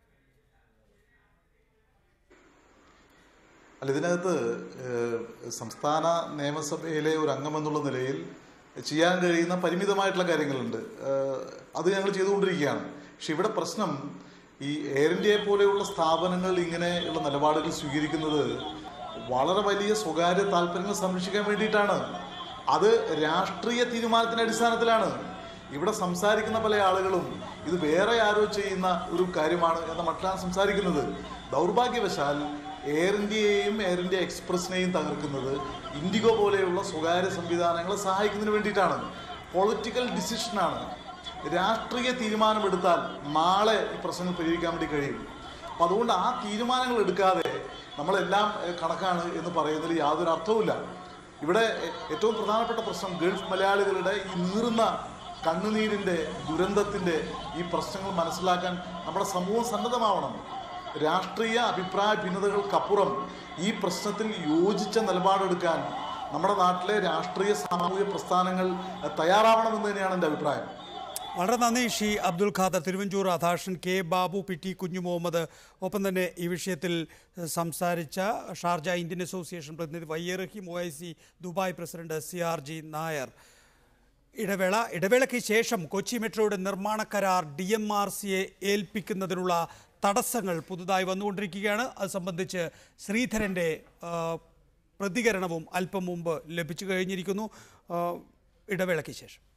അല്ല ഇതിനകത്ത് ഏഹ്, സംസ്ഥാന നിയമസഭയിലെ ഒരു അംഗം എന്നുള്ള നിലയിൽ ചെയ്യാൻ കഴിയുന്ന പരിമിതമായിട്ടുള്ള കാര്യങ്ങളുണ്ട് ഏഹ്, അത് ഞങ്ങൾ ചെയ്തുകൊണ്ടിരിക്കുകയാണ് പക്ഷെ ഇവിടെ പ്രശ്നം ഈ എയർ ഇന്ത്യയെ പോലെയുള്ള സ്ഥാപനങ്ങൾ ഇങ്ങനെയുള്ള നിലപാടുകൾ സ്വീകരിക്കുന്നത് വളരെ വലിയ സ്വകാര്യ താല്പര്യങ്ങൾ സംരക്ഷിക്കാൻ വേണ്ടിയിട്ടാണ് അത് രാഷ്ട്രീയ തീരുമാനത്തിന്റെ അടിസ്ഥാനത്തിലാണ് ഇവിടെ സംസാരിക്കുന്ന പല ആളുകളും ഇത് വേറെ ആരോ ചെയ്യുന്ന ഒരു കാര്യമാണ് എന്ന മട്ടിലാണ് സംസാരിക്കുന്നത് ദൗർഭാഗ്യവശാൽ എയർ ഇന്ത്യയെയും എയർ ഇന്ത്യ എക്സ്പ്രസിനെയും തകർക്കുന്നത് ഇൻഡിഗോ പോലെയുള്ള സ്വകാര്യ സംവിധാനങ്ങളെ സഹായിക്കുന്നതിന് വേണ്ടിയിട്ടാണ് പൊളിറ്റിക്കൽ ഡിസിഷനാണ് രാഷ്ട്രീയ തീരുമാനമെടുത്താൽ നാളെ ഈ പ്രശ്നങ്ങൾ പരിഹരിക്കാൻ വേണ്ടി കഴിയും അപ്പം അതുകൊണ്ട് ആ തീരുമാനങ്ങൾ എടുക്കാതെ നമ്മളെല്ലാം എഹ്, കണക്കാണ് എന്ന് പറയുന്നതിൽ യാതൊരു അർത്ഥവുമില്ല ഇവിടെ എ- ഏറ്റവും പ്രധാനപ്പെട്ട പ്രശ്നം ഗൾഫ് മലയാളികളുടെ ഈ നീറുന്ന കണ്ണുനീരിൻ്റെ ദുരന്തത്തിൻ്റെ ഈ പ്രശ്നങ്ങൾ മനസ്സിലാക്കാൻ നമ്മുടെ സമൂഹം സന്നദ്ധമാവണം രാഷ്ട്രീയ അഭിപ്രായ ഭിന്നതകൾക്കപ്പുറം ഈ പ്രശ്നത്തിൽ യോജിച്ച നിലപാടെടുക്കാൻ നമ്മുടെ നാട്ടിലെ രാഷ്ട്രീയ സാമൂഹിക പ്രസ്ഥാനങ്ങൾ എഹ്, തയ്യാറാവണമെന്ന് തന്നെയാണ് എൻ്റെ അഭിപ്രായം വളരെ നന്ദി Shri Abdul Khader Thiruvanchoor Radhakrishnan K Babu P T Kunju Muhammad ഒപ്പം തന്നെ ഈ വിഷയത്തിൽ ഏഹ്, സംസാരിച്ച ഷാർജ ഇന്ത്യൻ അസോസിയേഷൻ പ്രതിനിധി Y A Rahim O I C Dubai president C R G Nair ഇടവേള ഇടവേളയ്ക്ക് ശേഷം കൊച്ചി മെട്രോയുടെ നിർമ്മാണ കരാർ ഡി എം ആർ സിയെ ഏൽപ്പിക്കുന്നതിനുള്ള തടസ്സങ്ങൾ പുതുതായി വന്നുകൊണ്ടിരിക്കുകയാണ് അത് സംബന്ധിച്ച് ശ്രീധരൻ്റെ ആ, പ്രതികരണവും അല്പം മുമ്പ് ലഭിച്ചു കഴിഞ്ഞിരിക്കുന്നു ആ, ഇടവേളയ്ക്ക് ശേഷം